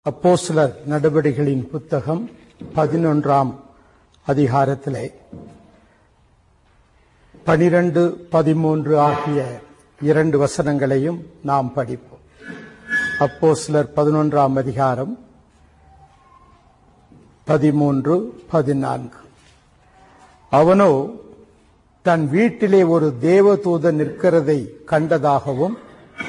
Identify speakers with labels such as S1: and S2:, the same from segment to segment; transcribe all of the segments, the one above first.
S1: அப்போஸ்தலர் நடவடிகளின் புத்தகம் பதினொன்றாம் அதிகாரத்திலே பனிரெண்டு பதிமூன்று ஆகிய இரண்டு வசனங்களையும் நாம் படிப்போம் அப்போஸ்தலர் பதினொன்றாம் அதிகாரம் பதிமூன்று பதினான்கு அவனோ தன் வீட்டிலே ஒரு தேவதூதன் நிற்கிறதை கண்டதாகவும்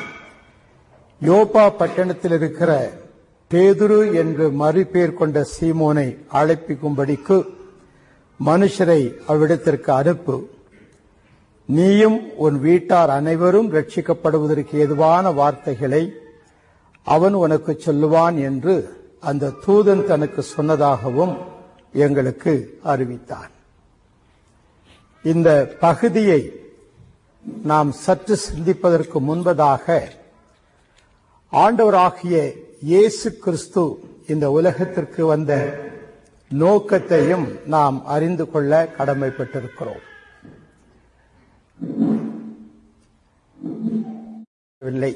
S1: யோபா பட்டணத்தில் இருக்கிற பேதுரு என்று மறுபேர் கொண்ட சீமோனை அழைப்பிக்கும்படிக்கு மனுஷரை அவ்விடத்திற்கு அனுப்பு நீயும் உன் வீட்டார் அனைவரும் ரட்சிக்கப்படுவதற்கு ஏதுவான வார்த்தைகளை அவன் உனக்கு சொல்லுவான் என்று அந்த தூதன் தனக்கு சொன்னதாகவும் எங்களுக்கு அறிவித்தான் இந்த பகுதியை நாம் சற்று சிந்திப்பதற்கு முன்பதாக ஆண்டவராகிய இயேசு கிறிஸ்து இந்த உலகத்திற்கு வந்த நோக்கத்தையும் நாம் அறிந்து கொள்ள கடமைப்பட்டிருக்கிறோம் இல்லை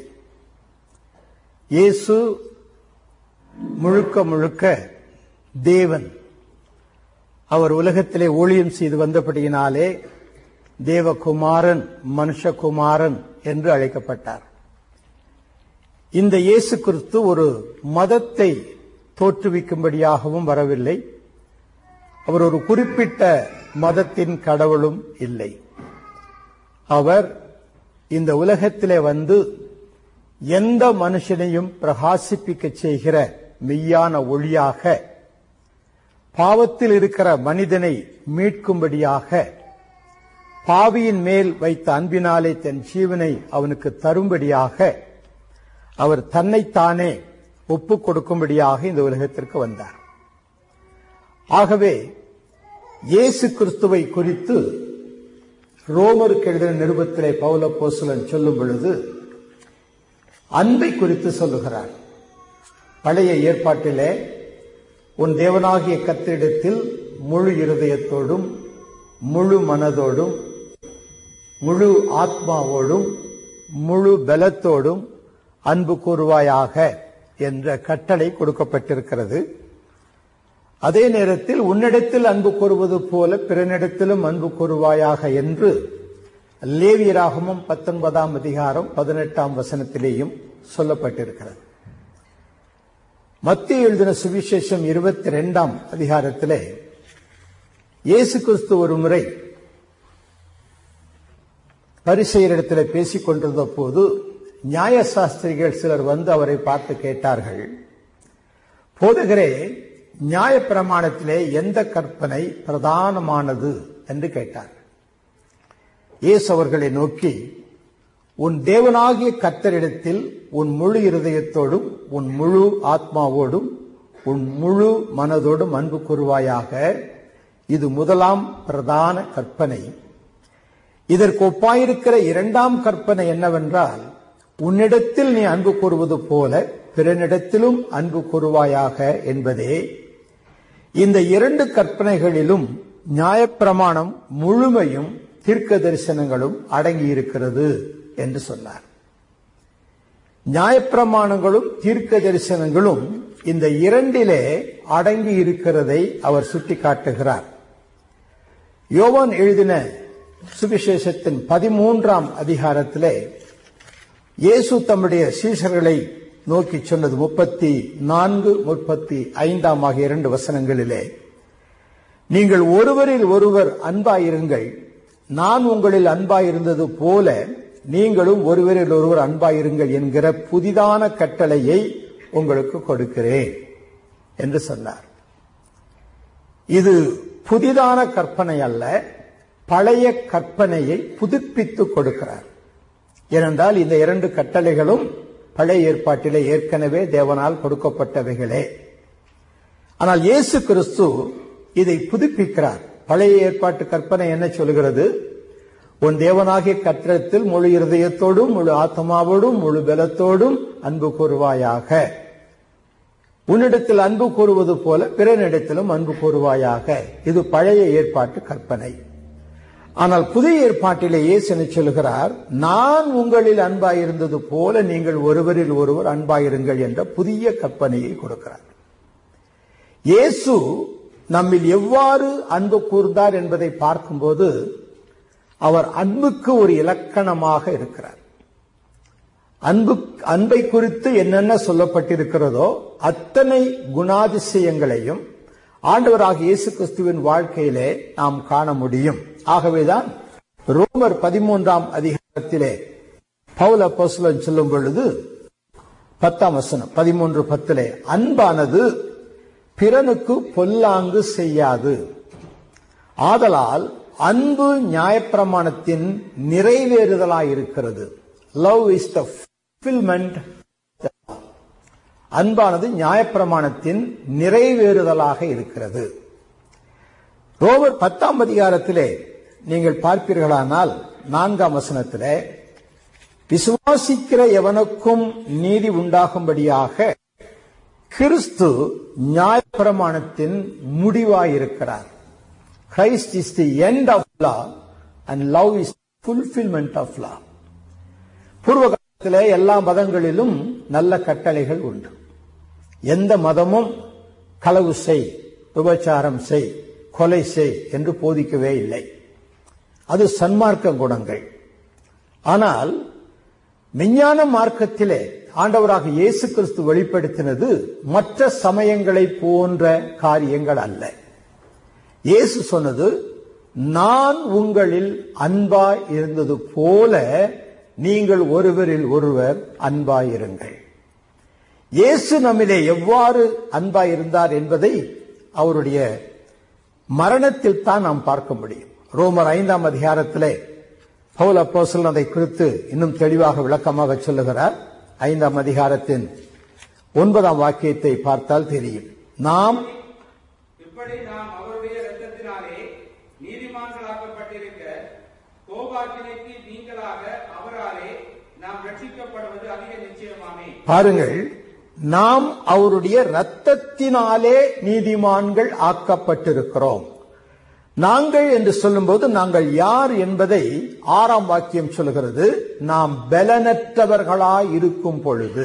S1: இயேசு முழுக்க முழுக்க தேவன் அவர் உலகத்திலே ஊழியம் செய்து வந்தபடியினாலே தேவகுமாரன் மனுஷகுமாரன் என்று அழைக்கப்பட்டார் இந்த இயேசு கிறிஸ்து ஒரு மதத்தை தோற்றுவிக்கும்படியாகவும் வரவில்லை அவர் ஒரு குறிப்பிட்ட மதத்தின் கடவுளும் இல்லை அவர் இந்த உலகத்திலே வந்து எந்த மனுஷனையும் பிரகாசிப்பிக்க செய்கிற மெய்யான ஒளியாக பாவத்தில் இருக்கிற மனிதனை மீட்கும்படியாக பாவியின் மேல் வைத்த அன்பினாலே தன் ஜீவனை அவனுக்கு தரும்படியாக அவர் தன்னைத்தானே ஒப்புக் கொடுக்கும்படியாக இந்த உலகத்திற்கு வந்தார் ஆகவே இயேசு கிறிஸ்துவை குறித்து ரோமருக்கு எழுதின நிருபத்திலே பௌல போசுலன் சொல்லும் பொழுது அன்பை குறித்து சொல்லுகிறார் பழைய ஏற்பாட்டிலே உன் தேவனாகிய கத்திரிடத்தில் முழு இருதயத்தோடும் முழு மனதோடும் முழு ஆத்மாவோடும் முழு பலத்தோடும் அன்பு கூறுவாயாக என்ற கட்டளை கொடுக்கப்பட்டிருக்கிறது அதே நேரத்தில் உன்னிடத்தில் அன்பு கூறுவது போல பிறனிடத்திலும் அன்பு கூறுவாயாக என்று லேவியராகமும் பத்தொன்பதாம் அதிகாரம் பதினெட்டாம் வசனத்திலேயும் சொல்லப்பட்டிருக்கிறது மத்திய எழுதின சுவிசேஷம் இருபத்தி ரெண்டாம் அதிகாரத்திலே இயேசு கிறிஸ்து ஒரு முறை பரிசெயரிடத்தில் பேசிக் கொண்டிருந்த போது நியாயசாஸ்திரிகள் சிலர் வந்து அவரை பார்த்து கேட்டார்கள் போதகரே நியாய பிரமாணத்திலே எந்த கற்பனை பிரதானமானது என்று கேட்டார் இயேசு அவர்களை நோக்கி உன் தேவனாகிய கத்தரிடத்தில் உன் முழு இருதயத்தோடும் உன் முழு ஆத்மாவோடும் உன் முழு மனதோடும் அன்பு கூறுவாயாக இது முதலாம் பிரதான கற்பனை இதற்கு ஒப்பாயிருக்கிற இரண்டாம் கற்பனை என்னவென்றால் உன்னிடத்தில் நீ அன்பு கூறுவது போல பிறனிடத்திலும் அன்பு கூறுவாயாக என்பதே இந்த இரண்டு கற்பனைகளிலும் நியாயப்பிரமாணம் முழுமையும் தீர்க்க தரிசனங்களும் அடங்கியிருக்கிறது என்று சொன்னார் நியாயப்பிரமாணங்களும் தீர்க்க தரிசனங்களும் இந்த இரண்டிலே அடங்கி இருக்கிறதை அவர் சுட்டிக்காட்டுகிறார் யோவான் எழுதின சுவிசேஷத்தின் பதிமூன்றாம் அதிகாரத்திலே இயேசு தம்முடைய சீசர்களை நோக்கி சொன்னது முப்பத்தி நான்கு முப்பத்தி ஐந்தாம் ஆகிய இரண்டு வசனங்களிலே நீங்கள் ஒருவரில் ஒருவர் அன்பாயிருங்கள் நான் உங்களில் அன்பாயிருந்தது போல நீங்களும் ஒருவரில் ஒருவர் அன்பாயிருங்கள் என்கிற புதிதான கட்டளையை உங்களுக்கு கொடுக்கிறேன் என்று சொன்னார் இது புதிதான கற்பனை அல்ல பழைய கற்பனையை புதுப்பித்து கொடுக்கிறார் ஏனென்றால் இந்த இரண்டு கட்டளைகளும் பழைய ஏற்பாட்டிலே ஏற்கனவே தேவனால் கொடுக்கப்பட்டவைகளே ஆனால் இயேசு கிறிஸ்து இதை புதுப்பிக்கிறார் பழைய ஏற்பாட்டு கற்பனை என்ன சொல்கிறது உன் தேவனாகிய கற்றத்தில் முழு இருதயத்தோடும் முழு ஆத்மாவோடும் முழு பலத்தோடும் அன்பு கூறுவாயாக உன்னிடத்தில் அன்பு கூறுவது போல பிறனிடத்திலும் அன்பு கூறுவாயாக இது பழைய ஏற்பாட்டு கற்பனை ஆனால் புதிய ஏற்பாட்டிலே இயேசு என்ன சொல்கிறார் நான் உங்களில் அன்பாயிருந்தது போல நீங்கள் ஒருவரில் ஒருவர் அன்பாயிருங்கள் என்ற புதிய கற்பனையை கொடுக்கிறார் இயேசு நம்மில் எவ்வாறு அன்பு கூர்ந்தார் என்பதை பார்க்கும்போது அவர் அன்புக்கு ஒரு இலக்கணமாக இருக்கிறார் அன்பு அன்பை குறித்து என்னென்ன சொல்லப்பட்டிருக்கிறதோ அத்தனை குணாதிசயங்களையும் ஆண்டவராக இயேசு கிறிஸ்துவின் வாழ்க்கையிலே நாம் காண முடியும் ஆகவேதான் ரோமர் பதிமூன்றாம் அதிகாரத்திலே பவுல அப்போஸ்தலன் சொல்லும் பொழுது பத்தாம் வசனம் பதிமூன்று பத்திலே அன்பானது பிறனுக்கு பொல்லாங்கு செய்யாது ஆதலால் அன்பு நியாயப்பிரமாணத்தின் நிறைவேறுதலாயிருக்கிறது லவ் இஸ் த fulfillment அன்பானது நியாயப்பிரமாணத்தின் நிறைவேறுதலாக இருக்கிறது ரோமர் பத்தாம் அதிகாரத்திலே நீங்கள் பார்ப்பீர்களானால் நான்காம் வசனத்திலே விசுவாசிக்கிற எவனுக்கும் நீதி உண்டாகும்படியாக கிறிஸ்து நியாயப்பிரமாணத்தின் முடிவாயிருக்கிறார் Christ is the end of law and love is fulfillment of law பூர்வ காலத்திலே எல்லா மதங்களிலும் நல்ல கட்டளைகள் உண்டு எந்த மதமும் களவு செய் விபச்சாரம் செய் கொலை செய் என்று போதிக்கவே இல்லை அது சன்மார்க்க குணங்கள் ஆனால் விஞ்ஞான மார்க்கத்திலே ஆண்டவராக இயேசு கிறிஸ்து வெளிப்படுத்தினது மற்ற சமயங்களை போன்ற காரியங்கள் அல்ல இயேசு சொன்னது நான் உங்களில் அன்பாய் இருந்தது போல நீங்கள் ஒருவரில் ஒருவர் அன்பாயிருங்கள் இயேசு நம்மிலே எவ்வாறு அன்பாய் இருந்தார் என்பதை அவருடைய மரணத்தில் தான் நாம் பார்க்க முடியும் ரோமர் ஐந்தாம் அதிகாரத்திலே பவுல் அப்போசல் அதை குறித்து இன்னும் தெளிவாக விளக்கமாக சொல்லுகிறார் ஐந்தாம் அதிகாரத்தின் ஒன்பதாம் வாக்கியத்தை பார்த்தால் தெரியும் நாம்
S2: இப்படி நாம் அவருடைய இரத்தத்தினாலே நீதிமான்களாக்கப்பட்டிருக்க கோபாக்கினைக்கு நீங்களாக அவராலே நாம் ரட்சிக்கப்படுவது அதிக நிச்சயமாமே
S1: பாருங்கள் நாம் அவருடைய இரத்தத்தினாலே நீதிமான்கள் ஆக்கப்பட்டிருக்கிறோம் நாங்கள் என்று சொல்லும்போது நாங்கள் யார் என்பதை ஆறாம் வாக்கியம் சொல்கிறது நாம் பலனற்றவர்களாய் இருக்கும் பொழுது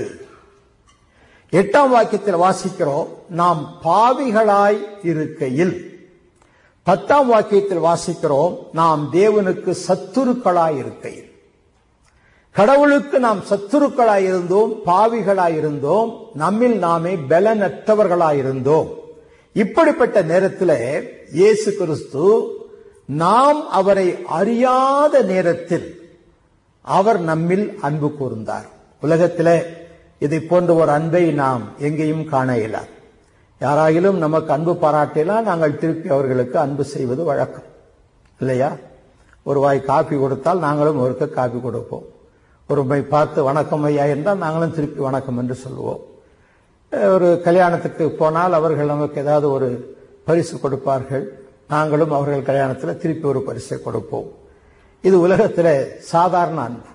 S1: எட்டாம் வாக்கியத்தில் வாசிக்கிறோம் நாம் பாவிகளாய் இருக்கையில் பத்தாம் வாக்கியத்தில் வாசிக்கிறோம் நாம் தேவனுக்கு சத்துருக்களாய் இருக்கையில் கடவுளுக்கு நாம் சத்துருக்களாய் இருந்தோம் பாவிகளாய் இருந்தோம் நம்மில் நாமே பலனற்றவர்களாய் இருந்தோம் இப்படிப்பட்ட நேரத்தில் இயேசு கிறிஸ்து நாம் அவரை அறியாத நேரத்தில் அவர் நம்மில் அன்பு கூர்ந்தார் உலகத்திலே இதை போன்ற ஒரு அன்பை நாம் எங்கேயும் காண இயலாது யாராயிலும் நமக்கு அன்பு பாராட்டினால் நாங்கள் திருப்பி அவர்களுக்கு அன்பு செய்வது வழக்கம் இல்லையா ஒரு வாய் காப்பி கொடுத்தால் நாங்களும் அவருக்கு காப்பி கொடுப்போம் ஒரு மை பார்த்து வணக்கம் ஐயா என்றால் நாங்களும் திருப்பி வணக்கம் என்று சொல்லுவோம் ஒரு கல்யாணத்துக்கு போனால் அவர்கள் நமக்கு ஏதாவது ஒரு பரிசு கொடுப்பார்கள் நாங்களும் அவர்கள் கல்யாணத்தில் திருப்பி ஒரு பரிசை கொடுப்போம் இது உலகத்தில் சாதாரண அன்பு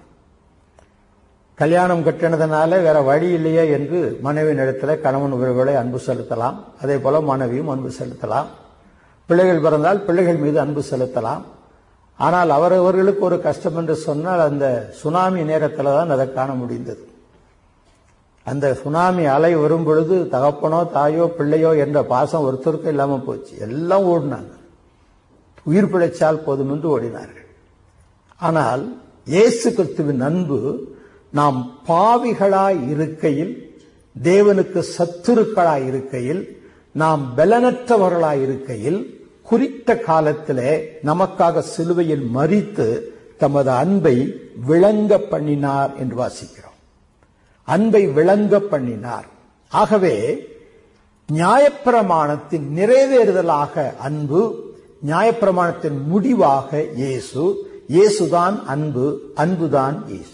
S1: கல்யாணம் கட்டினதுனால வேற வழி இல்லையே என்று மனைவியின் இடத்துல கணவன் உறவுகளை அன்பு செலுத்தலாம் அதே போல மனைவியும் அன்பு செலுத்தலாம் பிள்ளைகள் பிறந்தால் பிள்ளைகள் மீது அன்பு செலுத்தலாம் ஆனால் அவரவர்களுக்கு ஒரு கஷ்டம் என்று சொன்னால் அந்த சுனாமி நேரத்தில் தான் அதை காண முடிந்தது அந்த சுனாமி அலை வரும் பொழுது தகப்பனோ தாயோ பிள்ளையோ என்ற பாசம் ஒருத்தருக்கும் இல்லாமல் போச்சு எல்லாம் ஓடினாங்க உயிர் பிழைச்சால் போதும் என்று ஓடினார்கள் ஆனால் இயேசு கிறிஸ்துவின் அன்பு நாம் பாவிகளாய் இருக்கையில் தேவனுக்கு சத்துருக்களாய் இருக்கையில் நாம் பலனற்றவர்களாய் இருக்கையில் குறித்த காலத்திலே நமக்காக சிலுவையில் மறித்து தமது அன்பை விளங்க பண்ணினார் என்று வாசிக்கிறோம் அன்பை விளங்க பண்ணினார் ஆகவே நியாயப்பிரமாணத்தின் நிறைவேறுதலாக அன்பு நியாயப்பிரமாணத்தின் முடிவாக இயேசு இயேசுதான் அன்பு அன்புதான் இயேசு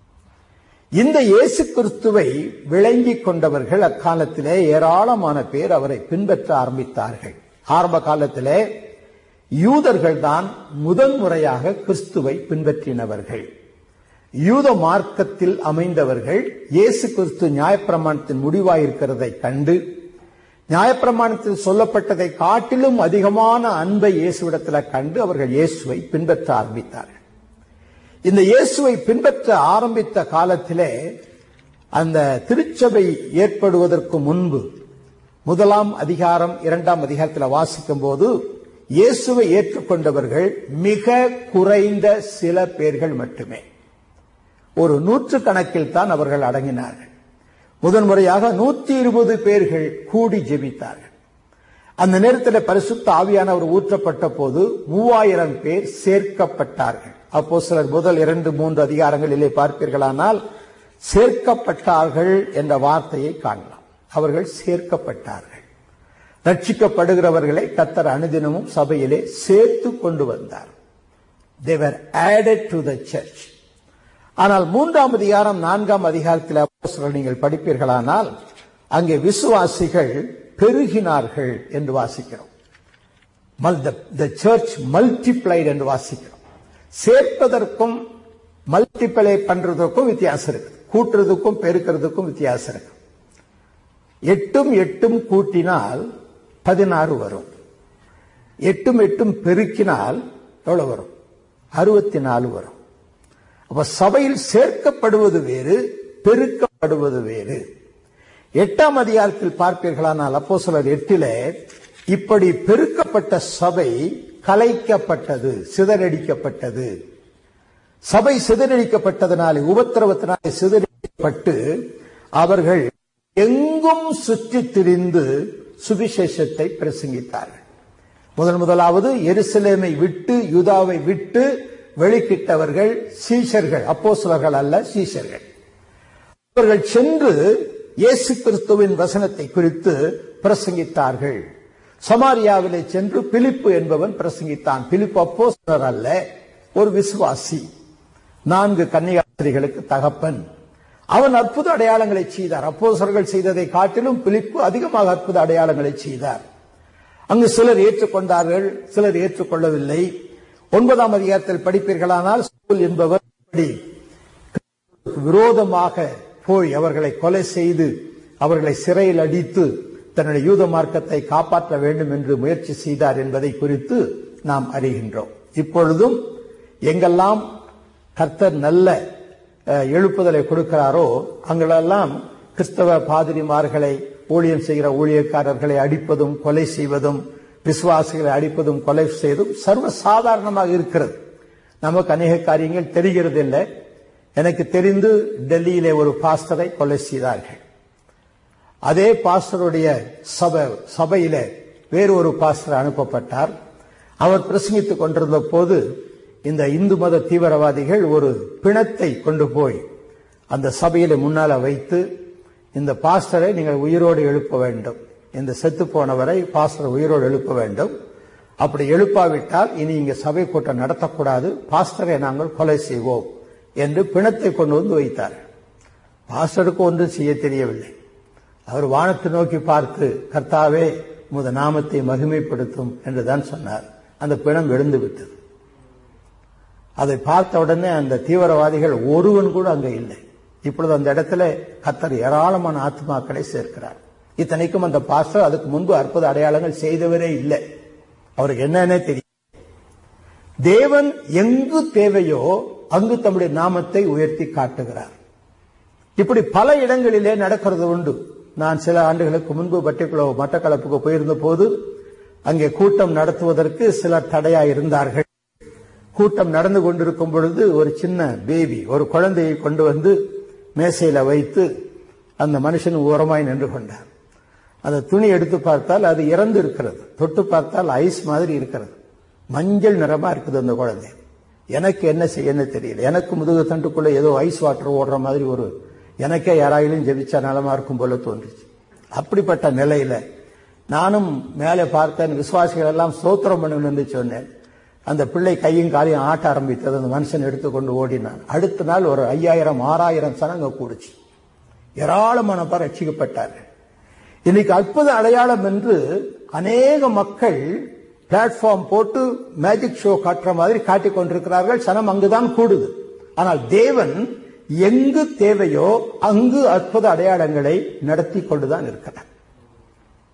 S1: இந்த இயேசு கிறிஸ்துவை விளங்கிக் கொண்டவர்கள் அக்காலத்திலே ஏராளமான பேர் அவரை பின்பற்ற ஆரம்பித்தார்கள் ஆரம்ப காலத்திலே யூதர்கள் தான் முதன்முறையாக கிறிஸ்துவை பின்பற்றினவர்கள் யூத மார்க்கத்தில் அமைந்தவர்கள் இயேசு கிறிஸ்து நியாயப்பிரமாணத்தின் முடிவாயிருக்கிறதை கண்டு நியாயப்பிரமாணத்தில் சொல்லப்பட்டதை காட்டிலும் அதிகமான அன்பை இயேசுவிடத்தில் கண்டு அவர்கள் இயேசுவை பின்பற்ற ஆரம்பித்தார்கள் இந்த இயேசுவை பின்பற்ற ஆரம்பித்த காலத்திலே அந்த திருச்சபை ஏற்படுவதற்கு முன்பு முதலாம் அதிகாரம் இரண்டாம் அதிகாரத்தில் வாசிக்கும் போது இயேசுவை ஏற்றுக்கொண்டவர்கள் மிக குறைந்த சில பேர்கள் மட்டுமே ஒரு நூற்று கணக்கில் தான் அவர்கள் அடங்கினார்கள் முதன்முறையாக நூத்தி இருபது பேர்கள் கூடி ஜெபித்தார்கள் அந்த நேரத்தில் பரிசுத்த ஆவியானவர் ஊற்றப்பட்ட போது மூவாயிரம் பேர் சேர்க்கப்பட்டார்கள் அப்போ சிலர் முதல் இரண்டு மூன்று அதிகாரங்களிலே பார்ப்பீர்களானால் சேர்க்கப்பட்டார்கள் என்ற வார்த்தையை காணலாம் அவர்கள் சேர்க்கப்பட்டார்கள் ரட்சிக்கப்படுகிறவர்களை கத்தர் அனுதினமும் சபையிலே சேர்த்து கொண்டு வந்தார் தேவர் ஆடட் டு த சர்ச் ஆனால் மூன்றாம் அதிகாரம் நான்காம் அதிகாரத்தில் அப்போஸ்தலர் நீங்கள் படிப்பீர்களானால் அங்கே விசுவாசிகள் பெருகினார்கள் என்று வாசிக்கிறோம் த சர்ச் மல்டிப்ளைட் என்று வாசிக்கிறோம் சேர்ப்பதற்கும் மல்டிப்ளை பண்றதுக்கும் வித்தியாசம் இருக்கு கூட்டுறதுக்கும் பெருக்கிறதுக்கும் வித்தியாசம் இருக்கு எட்டும் எட்டும் கூட்டினால் பதினாறு வரும் எட்டும் எட்டும் பெருக்கினால் எவ்வளவு வரும் அறுபத்தி நாலு வரும் அப்ப சபையில் சேர்க்கப்படுவது வேறு பெருக்கப்படுவது வேறு எட்டாம் அதிகாரத்தில் பார்ப்பீர்களானால் அப்போ சிலர் எட்டிலே இப்படி பெருக்கப்பட்ட சபை கலைக்கப்பட்டது சிதறடிக்கப்பட்டது சபை சிதறடிக்கப்பட்டதனாலே உபத்திரவத்தினாலே சிதறடிக்கப்பட்டு அவர்கள் எங்கும் சுற்றி திரிந்து சுவிசேஷத்தை பிரசங்கித்தார்கள் முதன் முதலாவது எருசலேமை விட்டு யூதாவை விட்டு வெளிக்கிட்டவர்கள் சீஷர்கள் அப்போஸ்தலர்கள் அல்ல சீஷர்கள் அவர்கள் சென்று இயேசு கிறிஸ்துவின் வசனத்தை குறித்து பிரசங்கித்தார்கள் சமாரியாவிலே சென்று பிலிப்பு என்பவன் பிரசங்கித்தான் பிலிப்பு அப்போஸ்தலர் அல்ல ஒரு விசுவாசி நான்கு கன்னியாஸ்திரிகளுக்கு தகப்பன் அவன் அற்புத அடையாளங்களை செய்தார் அப்போசர்கள் செய்ததை காட்டிலும் பிலிப்பு அதிகமாக அற்புத அடையாளங்களை செய்தார் அங்கு சிலர் ஏற்றுக்கொண்டார்கள் சிலர் ஏற்றுக்கொள்ளவில்லை ஒன்பதாம் அதிகாரத்தில் படிப்பீர்களானால் சவுல் என்பவர் இப்படி விரோதமாக போய் அவர்களை கொலை செய்து அவர்களை சிறையில் அடித்து தன்னுடைய யூத மார்க்கத்தை காப்பாற்ற வேண்டும் என்று முயற்சி செய்தார் என்பதை குறித்து நாம் அறிகின்றோம் இப்பொழுதும் எங்கெல்லாம் கர்த்தர் நல்ல அஹ், எழுப்புதலை கொடுக்கிறாரோ அங்களெல்லாம் கிறிஸ்தவ பாதிரிமார்களை ஊழியம் செய்கிற ஊழியக்காரர்களை அடிப்பதும் கொலை செய்வதும் விசுவாசிகளை அடிப்பதும் கொலை செய்வதும் சர்வ சாதாரணமாக இருக்கிறது நமக்கு அநேக காரியங்கள் தெரிகிறது இல்லை எனக்கு தெரிந்து டெல்லியிலே ஒரு பாஸ்டரை கொலை செய்தார்கள் அதே பாஸ்டருடைய சபை சபையில வேறொரு பாஸ்டர் அனுப்பப்பட்டார் அவர் பிரசங்கித்துக் கொண்டிருந்த போது இந்த இந்து மத தீவிரவாதிகள் ஒரு பிணத்தை கொண்டு போய் அந்த சபையில முன்னால வைத்து இந்த பாஸ்டரை நீங்கள் உயிரோடு எழுப்ப வேண்டும் இந்த செத்து போனவரை பாஸ்டர் உயிரோடு எழுப்ப வேண்டும் அப்படி எழுப்பாவிட்டால் இனி இங்க சபை கூட்டம் நடத்தக்கூடாது பாஸ்டரை நாங்கள் கொலை செய்வோம் என்று பிணத்தை கொண்டு வந்து வைத்தார் பாஸ்டருக்கு ஒன்றும் செய்ய தெரியவில்லை அவர் வானத்தை நோக்கி பார்த்து கர்த்தாவே உமது நாமத்தை மகிமைப்படுத்தும் என்றுதான் சொன்னார் அந்த பிணம் எழுந்து விட்டது அதை பார்த்த உடனே அந்த தீவிரவாதிகள் ஒருவன் கூட அங்க இல்லை இப்பொழுது அந்த இடத்துல கத்தர் ஏராளமான ஆத்மாக்களை சேர்க்கிறார் இத்தனைக்கும் அந்த பாஸ்டர் அதுக்கு முன்பு அற்புத அடையாளங்கள் செய்தவரே இல்லை அவருக்கு என்னன்னே தெரியும் தேவன் எங்கு தேவையோ அங்கு தம்முடைய நாமத்தை உயர்த்தி காட்டுகிறார் இப்படி பல இடங்களிலே நடக்கிறது உண்டு நான் சில ஆண்டுகளுக்கு முன்பு பட்டிக்குளோ மட்டக்களப்புக்கு போயிருந்த போது அங்கே கூட்டம் நடத்துவதற்கு சிலர் தடையா இருந்தார்கள் கூட்டம் நடந்து கொண்டிருக்கும் பொழுது ஒரு சின்ன பேபி ஒரு குழந்தையை கொண்டு வந்து மேசையில வைத்து அந்த மனுஷன் ஓரமாய் நின்று கொண்டார் அந்த துணி எடுத்து பார்த்தால் அது இறந்து இருக்கிறது தொட்டு பார்த்தால் ஐஸ் மாதிரி இருக்கிறது மஞ்சள் நிறமா இருக்குது அந்த குழந்தை எனக்கு என்ன செய்யன்னு தெரியல எனக்கு முதுகு தண்டுக்குள்ள ஏதோ ஐஸ் வாட்டர் ஓடுற மாதிரி ஒரு எனக்கே யாராயிலும் ஜெபிச்சா நலமா இருக்கும் போல தோன்றுச்சு அப்படிப்பட்ட நிலையில நானும் மேலே பார்த்தேன் விசுவாசிகள் எல்லாம் சோத்திரம் பண்ணணும் என்று சொன்னேன் அந்த பிள்ளை கையும் காலையும் ஆட்ட ஆரம்பித்தது அந்த மனுஷன் எடுத்துக்கொண்டு ஓடினான் அடுத்த நாள் ஒரு ஐயாயிரம் ஆறாயிரம் சனங்க கூடுச்சு ஏராளமான பேர் ரட்சிக்கப்பட்டார்கள் இன்னைக்கு அற்புத அடையாளம் என்று அநேக மக்கள் பிளாட்ஃபார்ம் போட்டு மேஜிக் ஷோ காட்டுற மாதிரி காட்டிக் கொண்டிருக்கிறார்கள் சனம் அங்குதான் கூடுது ஆனால் தேவன் எங்கு தேவையோ அங்கு அற்புத அடையாளங்களை நடத்தி கொண்டுதான் இருக்கிறார்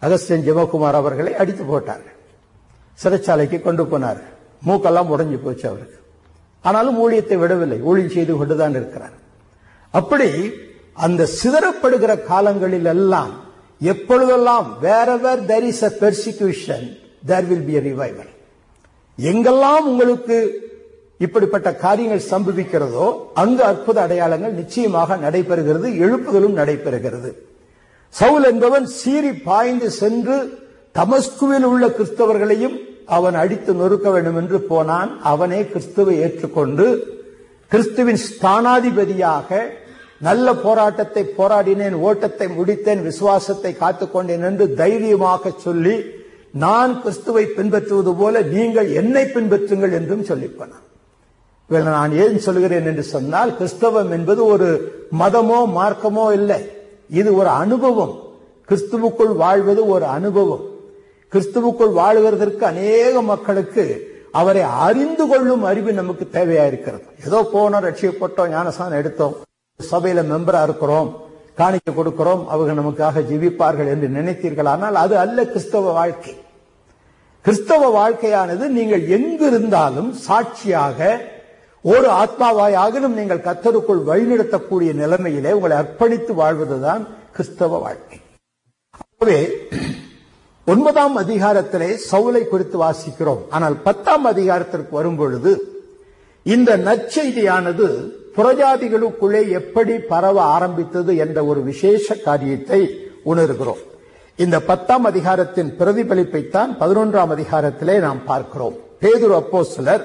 S1: அகஸ்டின் ஜெமகுமார் அவர்களை அடித்து போட்டார்கள் சிறைச்சாலைக்கு கொண்டு போனார்கள் மூக்கெல்லாம் உடைஞ்சு போச்சு அவருக்கு ஆனாலும் ஊழியத்தை விடவில்லை ஊழியம் செய்து கொண்டுதான் இருக்கிறார் அப்படி அந்த சிதறப்படுகிற காலங்களில் எல்லாம் எப்பொழுதெல்லாம் வேறவர் there is a persecution there will be a revival எங்கெல்லாம் உங்களுக்கு இப்படிப்பட்ட காரியங்கள் சம்பவிக்கிறதோ அங்கு அற்புத அடையாளங்கள் நிச்சயமாக நடைபெறுகிறது எழுப்புதலும் நடைபெறுகிறது சவுல் என்பவன் சீறி பாய்ந்து சென்று தமஸ்குவில் உள்ள கிறிஸ்தவர்களையும் அவன் அடித்து நொறுக்க வேண்டும் என்று போனான் அவனே கிறிஸ்துவை ஏற்றுக்கொண்டு கிறிஸ்துவின் ஸ்தானாதிபதியாக நல்ல போராட்டத்தை போராடினேன் ஓட்டத்தை முடித்தேன் விசுவாசத்தை காத்துக்கொண்டேன் என்று தைரியமாக சொல்லி நான் கிறிஸ்துவை பின்பற்றுவது போல நீங்கள் என்னை பின்பற்றுங்கள் என்றும் சொல்லிப் போனான் இவளை நான் ஏன் சொல்கிறேன் என்று சொன்னால் கிறிஸ்தவம் என்பது ஒரு மதமோ மார்க்கமோ இல்லை இது ஒரு அனுபவம் கிறிஸ்துவுக்குள் வாழ்வது ஒரு அனுபவம் கிறிஸ்துவுக்குள் வாழ்வதற்கு அநேக மக்களுக்கு அவரை அறிந்து கொள்ளும் அறிவு நமக்கு தேவையா இருக்கிறது ஏதோ போனோம் ரட்சியப்பட்டோம் ஞானசானம் எடுத்தோம் சபையில மெம்பரா இருக்கிறோம் காணிக்க கொடுக்கிறோம் அவங்க நமக்காக ஜீவிப்பார்கள் என்று நினைத்தீர்கள் ஆனால் அது அல்ல கிறிஸ்தவ வாழ்க்கை கிறிஸ்தவ வாழ்க்கையானது நீங்கள் எங்கிருந்தாலும் சாட்சியாக ஒரு ஆத்மாவாயாகிலும் நீங்கள் கத்தருக்குள் வழிநடத்தக்கூடிய நிலைமையிலே உங்களை அர்ப்பணித்து வாழ்வதுதான் கிறிஸ்தவ வாழ்க்கை ஆகவே ஒன்பதாம் அதிகாரத்திலே சவுலை குறித்து வாசிக்கிறோம் ஆனால் பத்தாம் அதிகாரத்திற்கு வரும்பொழுது இந்த நற்செய்தியானது புறஜாதிகளுக்குள்ளே எப்படி பரவ ஆரம்பித்தது என்ற ஒரு விசேஷ காரியத்தை உணர்கிறோம் இந்த பத்தாம் அதிகாரத்தின் பிரதிபலிப்பைத்தான் பதினொன்றாம் அதிகாரத்திலே நாம் பார்க்கிறோம் பேதுரு அப்போ சிலர்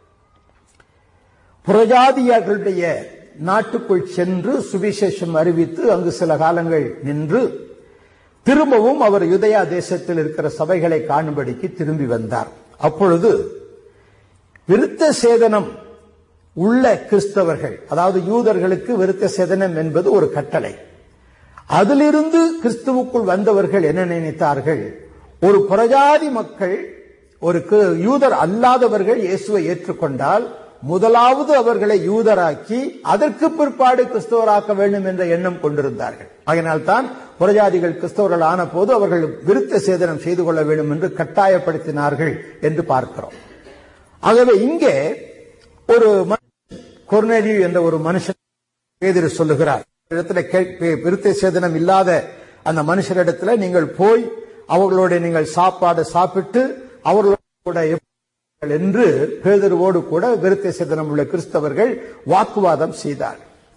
S1: புறஜாதியர்களுடைய நாட்டுக்குள் சென்று சுவிசேஷம் அறிவித்து அங்கு சில காலங்கள் நின்று திரும்பவும் அவர் யுதயா தேசத்தில் இருக்கிற சபைகளை காணும்படிக்கு திரும்பி வந்தார் அப்பொழுது விருத்த சேதனம் உள்ள கிறிஸ்தவர்கள் அதாவது யூதர்களுக்கு விருத்த சேதனம் என்பது ஒரு கட்டளை அதிலிருந்து கிறிஸ்துவுக்குள் வந்தவர்கள் என்ன நினைத்தார்கள் ஒரு புறஜாதி மக்கள் ஒரு கி- யூதர் அல்லாதவர்கள் இயேசுவை ஏற்றுக்கொண்டால் முதலாவது அவர்களை யூதராக்கி அதற்கு பிற்பாடு கிறிஸ்தவராக்க வேண்டும் என்ற எண்ணம் கொண்டிருந்தார்கள் அதனால் தான் புறஜாதிகள் கிறிஸ்தவர்கள் ஆன போது அவர்கள் விருத்த சேதனம் செய்து கொள்ள வேண்டும் என்று கட்டாயப்படுத்தினார்கள் என்று பார்க்கிறோம் ஆகவே இங்கே ஒரு மனுஷன், கொர்நேலியு என்ற ஒரு மனுஷன் பேதிரு சொல்லுகிறார் இடத்துல கே- விருத்த சேதனம் இல்லாத அந்த மனுஷரிடத்துல நீங்கள் போய் அவர்களோட நீங்கள் சாப்பாடு சாப்பிட்டு அவர்களோட எப்படி என்று பேதருவோடு கூட விருத்த சேதனம் உள்ள கிறிஸ்தவர்கள் வாக்குவாதம் செய்தார்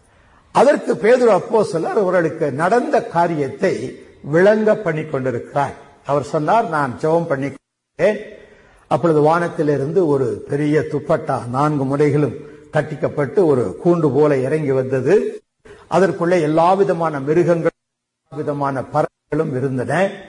S1: அதற்கு பேதுரு அப்போ அவர்களுக்கு நடந்த காரியத்தை விளங்க பண்ணி கொண்டிருக்கிறார் அவர் சொன்னார் நான் ஜெபம் பண்ணி கொண்டேன். அப்பொழுது வானத்திலிருந்து ஒரு பெரிய துப்பட்டா நான்கு முறைகளும் கட்டிக்கப்பட்டு ஒரு கூண்டு போல இறங்கி வந்தது அதற்குள்ளே எல்லா விதமான மிருகங்கள் எல்லா விதமான பறவைகளும் இருந்தன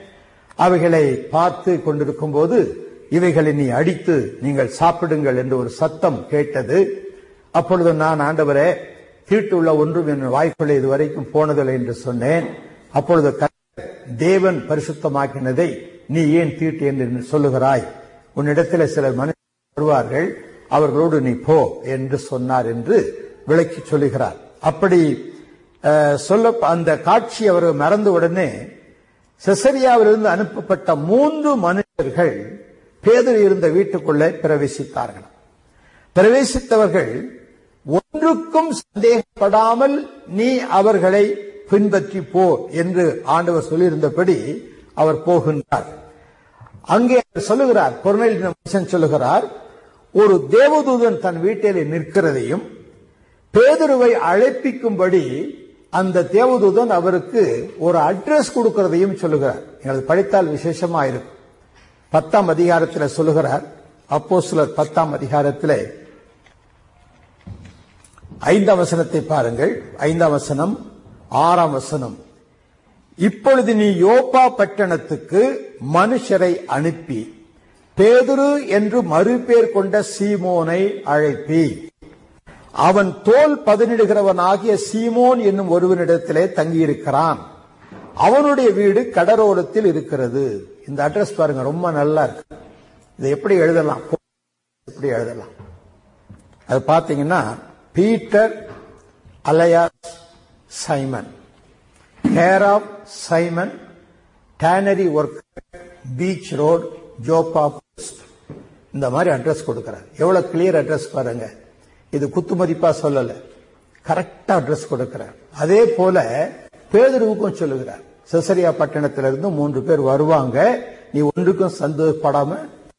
S1: அவைகளை பார்த்து கொண்டிருக்கும் போது இவைகளை நீ அடித்து நீங்கள் சாப்பிடுங்கள் என்று ஒரு சத்தம் கேட்டது அப்பொழுது நான் ஆண்டவரே தீட்டுள்ள ஒன்றும் என் வாய்க்குள்ளே இதுவரைக்கும் போனதில்லை என்று சொன்னேன் அப்பொழுது கர்த்தர், தேவன் பரிசுத்தமாக்கினதை நீ ஏன் தீட்டு என்று சொல்லுகிறாய் உன்னிடத்தில் சிலர் மனுஷர் வருவார்கள் அவர்களோடு நீ போ என்று சொன்னார் என்று விளக்கி சொல்லுகிறார் அப்படி அஹ், சொல்ல அந்த காட்சி அவர் மறந்த உடனே செசரியாவிலிருந்து அனுப்பப்பட்ட மூன்று மனுஷர்கள் பேதர் இருந்த வீட்டுக்குள்ளே பிரவேசித்தார்கள் பிரவேசித்தவர்கள் ஒன்றுக்கும் சந்தேகப்படாமல் நீ அவர்களை பின்பற்றி போ என்று ஆண்டவர் சொல்லியிருந்தபடி அவர் போகின்றார் அங்கே அவர் சொல்லுகிறார் கொர்நேல் மனுஷன் சொல்லுகிறார் ஒரு தேவதூதன் தன் வீட்டிலே நிற்கிறதையும் பேதுருவை அழைப்பிக்கும்படி அந்த தேவதூதன் அவருக்கு ஒரு அட்ரஸ் கொடுக்கிறதையும் சொல்லுகிறார் நீங்கள் படித்தால் விசேஷமா இருக்கும் பத்தாம் அதிகாரத்தில் சொல்லுகிறார் அப்போ சிலர் பத்தாம் அதிகாரத்தில் ஐந்தாம் வசனத்தை பாருங்கள் ஐந்தாம் வசனம் ஆறாம் வசனம் இப்பொழுது நீ யோப்பா பட்டணத்துக்கு மனுஷரை அனுப்பி பேதுரு என்று மறுபேர் கொண்ட சீமோனை அழைப்பி அவன் தோல் பதனிடுகிறவனாகிய சீமோன் என்னும் ஒருவனிடத்திலே தங்கியிருக்கிறான் அவனுடைய வீடு கடரோரத்தில் இருக்கிறது இந்த அட்ரஸ் பாருங்க ரொம்ப நல்லா இருக்கு இதை எப்படி எழுதலாம் எப்படி எழுதலாம் அது பாத்தீங்கன்னா Peter alias Simon care of Simon tannery work beach road Joppa post இந்த மாதிரி அட்ரஸ் கொடுக்கிறார் எவ்வளவு கிளியர் அட்ரஸ் பாருங்க இது குத்துமதிப்பா சொல்லல கரெக்டா அட்ரஸ் கொடுக்கிறார் அதே போல பேதருவுக்கும் சொல்லுகிறார் செசரியா பட்டணத்திலிருந்து மூன்று பேர் வருவாங்க நீ ஒன்றுக்கும் சந்தோஷப்படாம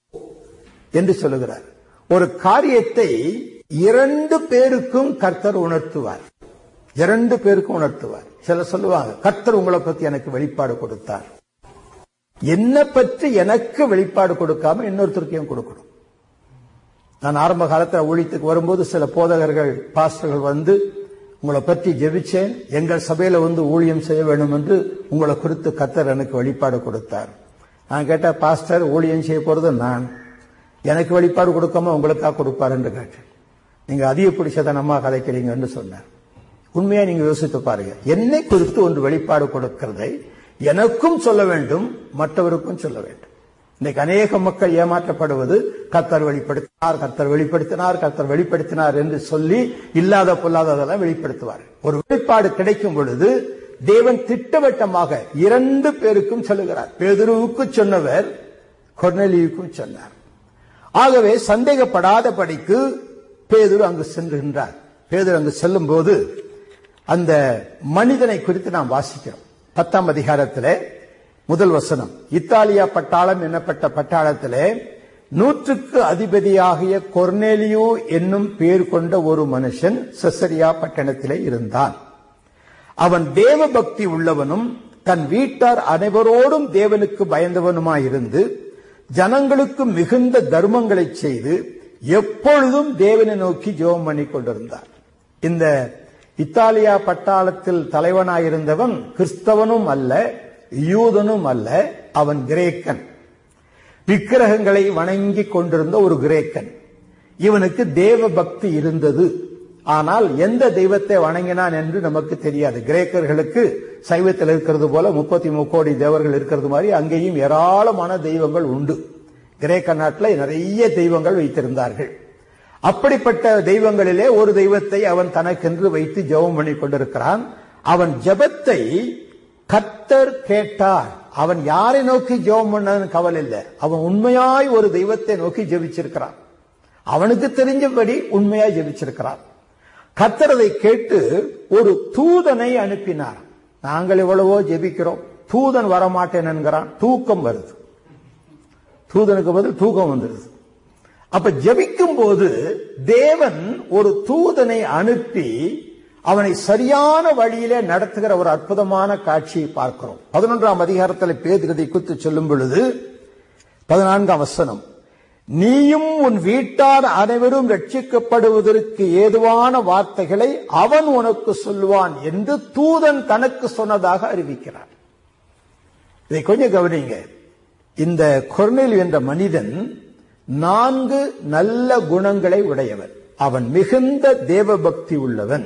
S1: என்று சொல்லுகிறார் ஒரு காரியத்தை இரண்டு பேருக்கும் கர்த்தர் உணர்த்துவார் இரண்டு பேருக்கும் உணர்த்துவார் சில சொல்லுவாங்க கர்த்தர் உங்களை பத்தி எனக்கு வெளிப்பாடு கொடுத்தார் என்ன பற்றி எனக்கு வெளிப்பாடு கொடுக்காம இன்னொருத்தருக்கு ஏன் கொடுக்கணும் நான் ஆரம்ப காலத்தில் ஊழியத்துக்கு வரும்போது சில போதகர்கள் பாஸ்டர்கள் வந்து உங்களை பற்றி ஜெபிச்சேன் எங்கள் சபையில வந்து ஊழியம் செய்ய வேண்டும் என்று உங்களை குறித்து கத்தர் எனக்கு வெளிப்பாடு கொடுத்தார் நான் கேட்ட பாஸ்டர் ஊழியம் செய்ய போறது நான் எனக்கு வெளிப்பாடு கொடுக்காம உங்களுக்கா கொடுப்பார் என்று கேட்டேன் நீங்க அதிக பிடிச்சதை நம்ம கதைக்கிறீங்கன்னு சொன்னார் உண்மையா நீங்க யோசித்து பாருங்க என்னை குறித்து ஒன்று வெளிப்பாடு கொடுக்கிறதை எனக்கும் சொல்ல வேண்டும் மற்றவருக்கும் சொல்ல வேண்டும் இன்னைக்கு அநேக மக்கள் ஏமாற்றப்படுவது கத்தர் வெளிப்படுத்தினார் கத்தர் வெளிப்படுத்தினார் கத்தர் வெளிப்படுத்தினார் என்று சொல்லி இல்லாத பொல்லாததெல்லாம் வெளிப்படுத்துவார் ஒரு வெளிப்பாடு கிடைக்கும் பொழுது தேவன் திட்டவட்டமாக இரண்டு பேருக்கும் சொல்லுகிறார் பேதுருவுக்கு சொன்னவர் கொர்னலியுக்கும் சொன்னார் ஆகவே சந்தேகப்படாதபடிக்கு பேதுரு அங்கு சென்றுகின்றார் பேதுரு அங்கு செல்லும் போது அந்த மனிதனை குறித்து நாம் வாசிக்கிறோம் பத்தாம் அதிகாரத்திலே முதல் வசனம் இத்தாலியா பட்டாளம் என்னப்பட்ட பட்டாளத்திலே நூற்றுக்கு அதிபதியாகிய கொர்னேலியோ என்னும் பேர் கொண்ட ஒரு மனுஷன் செசரியா பட்டணத்திலே இருந்தான் அவன் தேவ பக்தி உள்ளவனும் தன் வீட்டார் அனைவரோடும் தேவனுக்கு பயந்தவனுமாயிருந்து ஜனங்களுக்கு மிகுந்த தர்மங்களை செய்து எப்பொழுதும் தேவனை நோக்கி ஜெபம் பண்ணி கொண்டிருந்தார் இந்த இத்தாலியா பட்டாளத்தில் தலைவனாயிருந்தவன் கிறிஸ்தவனும் அல்ல யூதனும் அல்ல அவன் கிரேக்கன் விக்கிரகங்களை வணங்கி கொண்டிருந்த ஒரு கிரேக்கன் இவனுக்கு தேவ பக்தி இருந்தது ஆனால் எந்த தெய்வத்தை வணங்கினான் என்று நமக்கு தெரியாது கிரேக்கர்களுக்கு சைவத்தில் இருக்கிறது போல முப்பத்தி முக்கோடி தேவர்கள் இருக்கிறது மாதிரி அங்கேயும் ஏராளமான தெய்வங்கள் உண்டு கிரேக்க நாட்டில் நிறைய தெய்வங்கள் வைத்திருந்தார்கள் அப்படிப்பட்ட தெய்வங்களிலே ஒரு தெய்வத்தை அவன் தனக்கென்று வைத்து ஜெபம் பண்ணி கொண்டிருக்கிறான் அவன் ஜெபத்தை கத்தர் கேட்டார் அவன் யாரை நோக்கி ஜெபம் பண்ணதுன்னு கவலை இல்லை அவன் உண்மையாய் ஒரு தெய்வத்தை நோக்கி ஜெபிச்சிருக்கிறான் அவனுக்கு தெரிஞ்சபடி உண்மையாய் ஜெபிச்சிருக்கிறான் கத்தர் அதை கேட்டு ஒரு தூதனை அனுப்பினார் நாங்கள் எவ்வளவோ ஜெபிக்கிறோம் தூதன் வரமாட்டேன் என்கிறான் தூக்கம் வருது தூதனுக்கு பதில் தூக்கம் வந்துடுது அப்ப ஜெபிக்கும் போது தேவன் ஒரு தூதனை அனுப்பி அவனை சரியான வழியிலே நடத்துகிற ஒரு அற்புதமான காட்சியை பார்க்கிறோம் பதினொன்றாம் அதிகாரத்தில் பேதுகதை குத்து சொல்லும் பொழுது பதினான்காம் வசனம் நீயும் உன் வீட்டார் அனைவரும் ரட்சிக்கப்படுவதற்கு ஏதுவான வார்த்தைகளை அவன் உனக்கு சொல்லுவான் என்று தூதன் தனக்கு சொன்னதாக அறிவிக்கிறார் இதை கொஞ்சம் கவனிங்க இந்த கொர்னேல் என்ற மனிதன் நான்கு நல்ல குணங்களை உடையவன் அவன் மிகுந்த தேவ பக்தி உள்ளவன்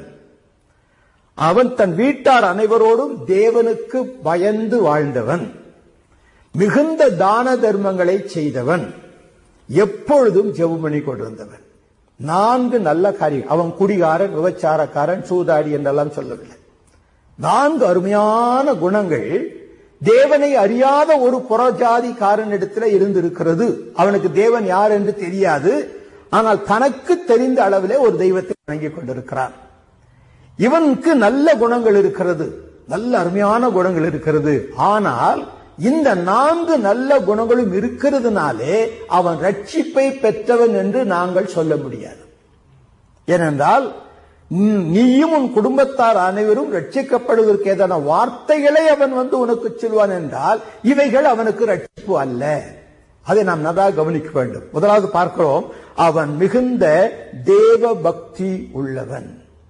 S1: அவன் தன் வீட்டார் அனைவரோடும் தேவனுக்கு பயந்து வாழ்ந்தவன் மிகுந்த தான தர்மங்களை செய்தவன் எப்பொழுதும் ஜெபம் பண்ணி கொண்டிருந்தவன் நான்கு நல்ல காரியம் அவன் குடிகாரன் விபச்சாரக்காரன் சூதாடி என்றெல்லாம் சொல்லவில்லை நான்கு அருமையான குணங்கள் தேவனை அறியாத ஒரு புறஜாதிக்காரன் இடத்துல இருந்திருக்கிறது அவனுக்கு தேவன் யார் என்று தெரியாது ஆனால் தனக்கு தெரிந்த அளவிலே ஒரு தெய்வத்தை வணங்கிக் கொண்டிருக்கிறான் இவனுக்கு நல்ல குணங்கள் இருக்கிறது நல்ல அருமையான குணங்கள் இருக்கிறது ஆனால் இந்த நான்கு நல்ல குணங்களும் இருக்கிறதுனாலே அவன் ரட்சிப்பை பெற்றவன் என்று நாங்கள் சொல்ல முடியாது ஏனென்றால் நீயும் உன் குடும்பத்தார் அனைவரும் ரட்சிக்கப்படுவதற்கு ஏதான வார்த்தைகளை அவன் வந்து உனக்கு சொல்வான் என்றால் இவைகள் அவனுக்கு ரட்சிப்பு அல்ல அதை நாம் நன்றாக கவனிக்க வேண்டும் முதலாவது பார்க்கிறோம் அவன் மிகுந்த தேவ பக்தி உள்ளவன்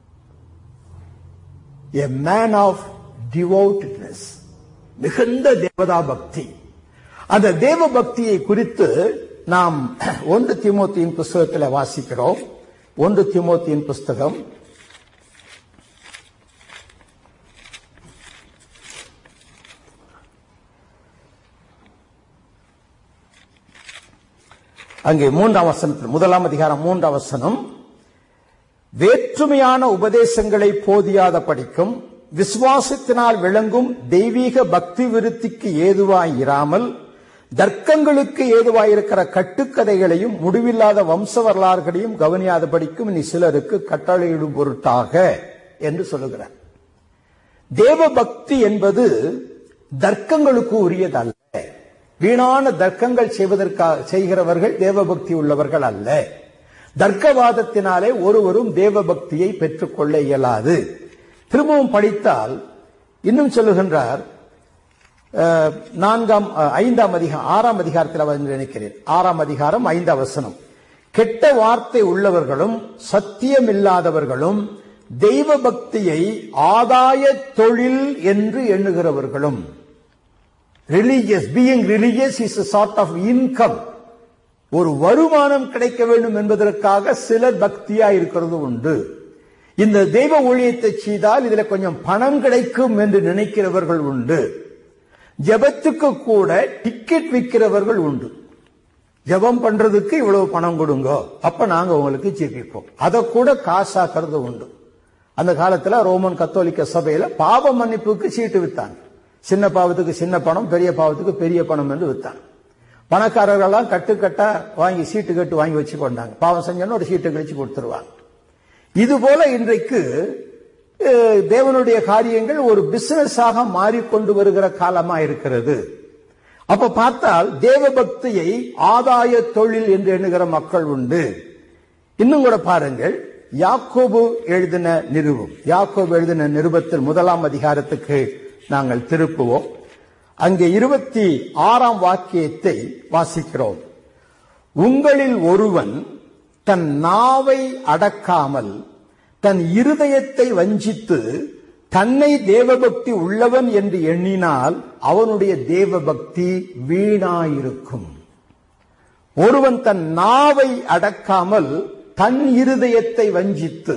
S1: எ மேன் ஆஃப் டிவோட்னஸ் மிகுந்த தேவதா பக்தி அந்த தேவ பக்தியை குறித்து நாம் ஒன்று திமுத்தியின் புஸ்தகத்தில் வாசிக்கிறோம் ஒன்று திமுத்தியின் புஸ்தகம் அங்கே மூன்றாம் வசனத்தில் முதலாம் அதிகாரம் மூன்றாம் வசனம் வேற்றுமையான உபதேசங்களை போதியாத படிக்கும் விசுவாசத்தினால் விளங்கும் தெய்வீக பக்தி விருத்திக்கு ஏதுவாய் இராமல் தர்க்கங்களுக்கு ஏதுவாயிருக்கிற கட்டுக்கதைகளையும் முடிவில்லாத வம்ச வரலாறுகளையும் கவனியாதபடிக்கும் இனி சிலருக்கு கட்டளையிடும் பொருட்டாக என்று சொல்லுகிறார் தேவ பக்தி என்பது தர்க்கங்களுக்கு உரியதல்ல வீணான தர்க்கங்கள் செய்வதற்காக செய்கிறவர்கள் தேவபக்தி உள்ளவர்கள் அல்ல தர்க்கவாதத்தினாலே ஒருவரும் தேவ பக்தியை பெற்றுக்கொள்ள இயலாது திரும்பவும் படித்தால் இன்னும் சொல்லுகின்றார் அஹ், நான்காம் அஹ், ஐந்தாம் அதிகாரம் ஆறாம் அதிகாரத்தில் வந்து நினைக்கிறேன் ஆறாம் அதிகாரம் ஐந்தாம் வசனம் கெட்ட வார்த்தை உள்ளவர்களும் சத்தியமில்லாதவர்களும் தெய்வ பக்தியை ஆதாய தொழில் என்று எண்ணுகிறவர்களும் religious being religious is a sort of income ஒரு வருமானம் கிடைக்க வேண்டும் என்பதற்காக சிலர் பக்தியா இருக்கிறது உண்டு இந்த தெய்வ ஊழியத்தை செய்தால் இதுல கொஞ்சம் பணம் கிடைக்கும் என்று நினைக்கிறவர்கள் உண்டு ஜெபத்துக்கு கூட டிக்கெட் விற்கிறவர்கள் உண்டு ஜெபம் பண்றதுக்கு இவ்வளவு பணம் கொடுங்க அப்ப நாங்க உங்களுக்கு ஜெபிப்போம் அதை கூட காசாக்குறது உண்டு அந்த காலத்துல ரோமன் கத்தோலிக்க சபையில பாவ மன்னிப்புக்கு சீட்டு வித்தாங்க சின்ன பாவத்துக்கு சின்ன பணம் பெரிய பாவத்துக்கு பெரிய பணம் என்று வித்தாங்க பணக்காரர்கள்லாம் கட்டுக்கட்டா வாங்கி சீட்டு கட்டு வாங்கி வச்சு கொண்டாங்க பாவம் செஞ்சோன்னு ஒரு சீட்டு கழிச்சு கொடுத்துருவாங்க இது போல இன்றைக்கு அஹ், தேவனுடைய காரியங்கள் ஒரு பிசினஸாக மாறிக்கொண்டு வருகிற காலமா இருக்கிறது அப்ப பார்த்தால் தேவ பக்தியை ஆதாய தொழில் என்று எண்ணுகிற மக்கள் உண்டு இன்னும் கூட பாருங்கள் யாக்கோபு எழுதின நிருபம் யாக்கோபு எழுதின நிருபத்தில் முதலாம் அதிகாரத்துக்கு நாங்கள் திருப்புவோம் அங்கே இருபத்தி ஆறாம் வாக்கியத்தை வாசிக்கிறோம் உங்களில் ஒருவன் தன் நாவை அடக்காமல் தன் இருதயத்தை வஞ்சித்து தன்னை தேவபக்தி உள்ளவன் என்று எண்ணினால் அவனுடைய தேவபக்தி வீணாயிருக்கும் ஒருவன் தன் நாவை அடக்காமல் தன் இருதயத்தை வஞ்சித்து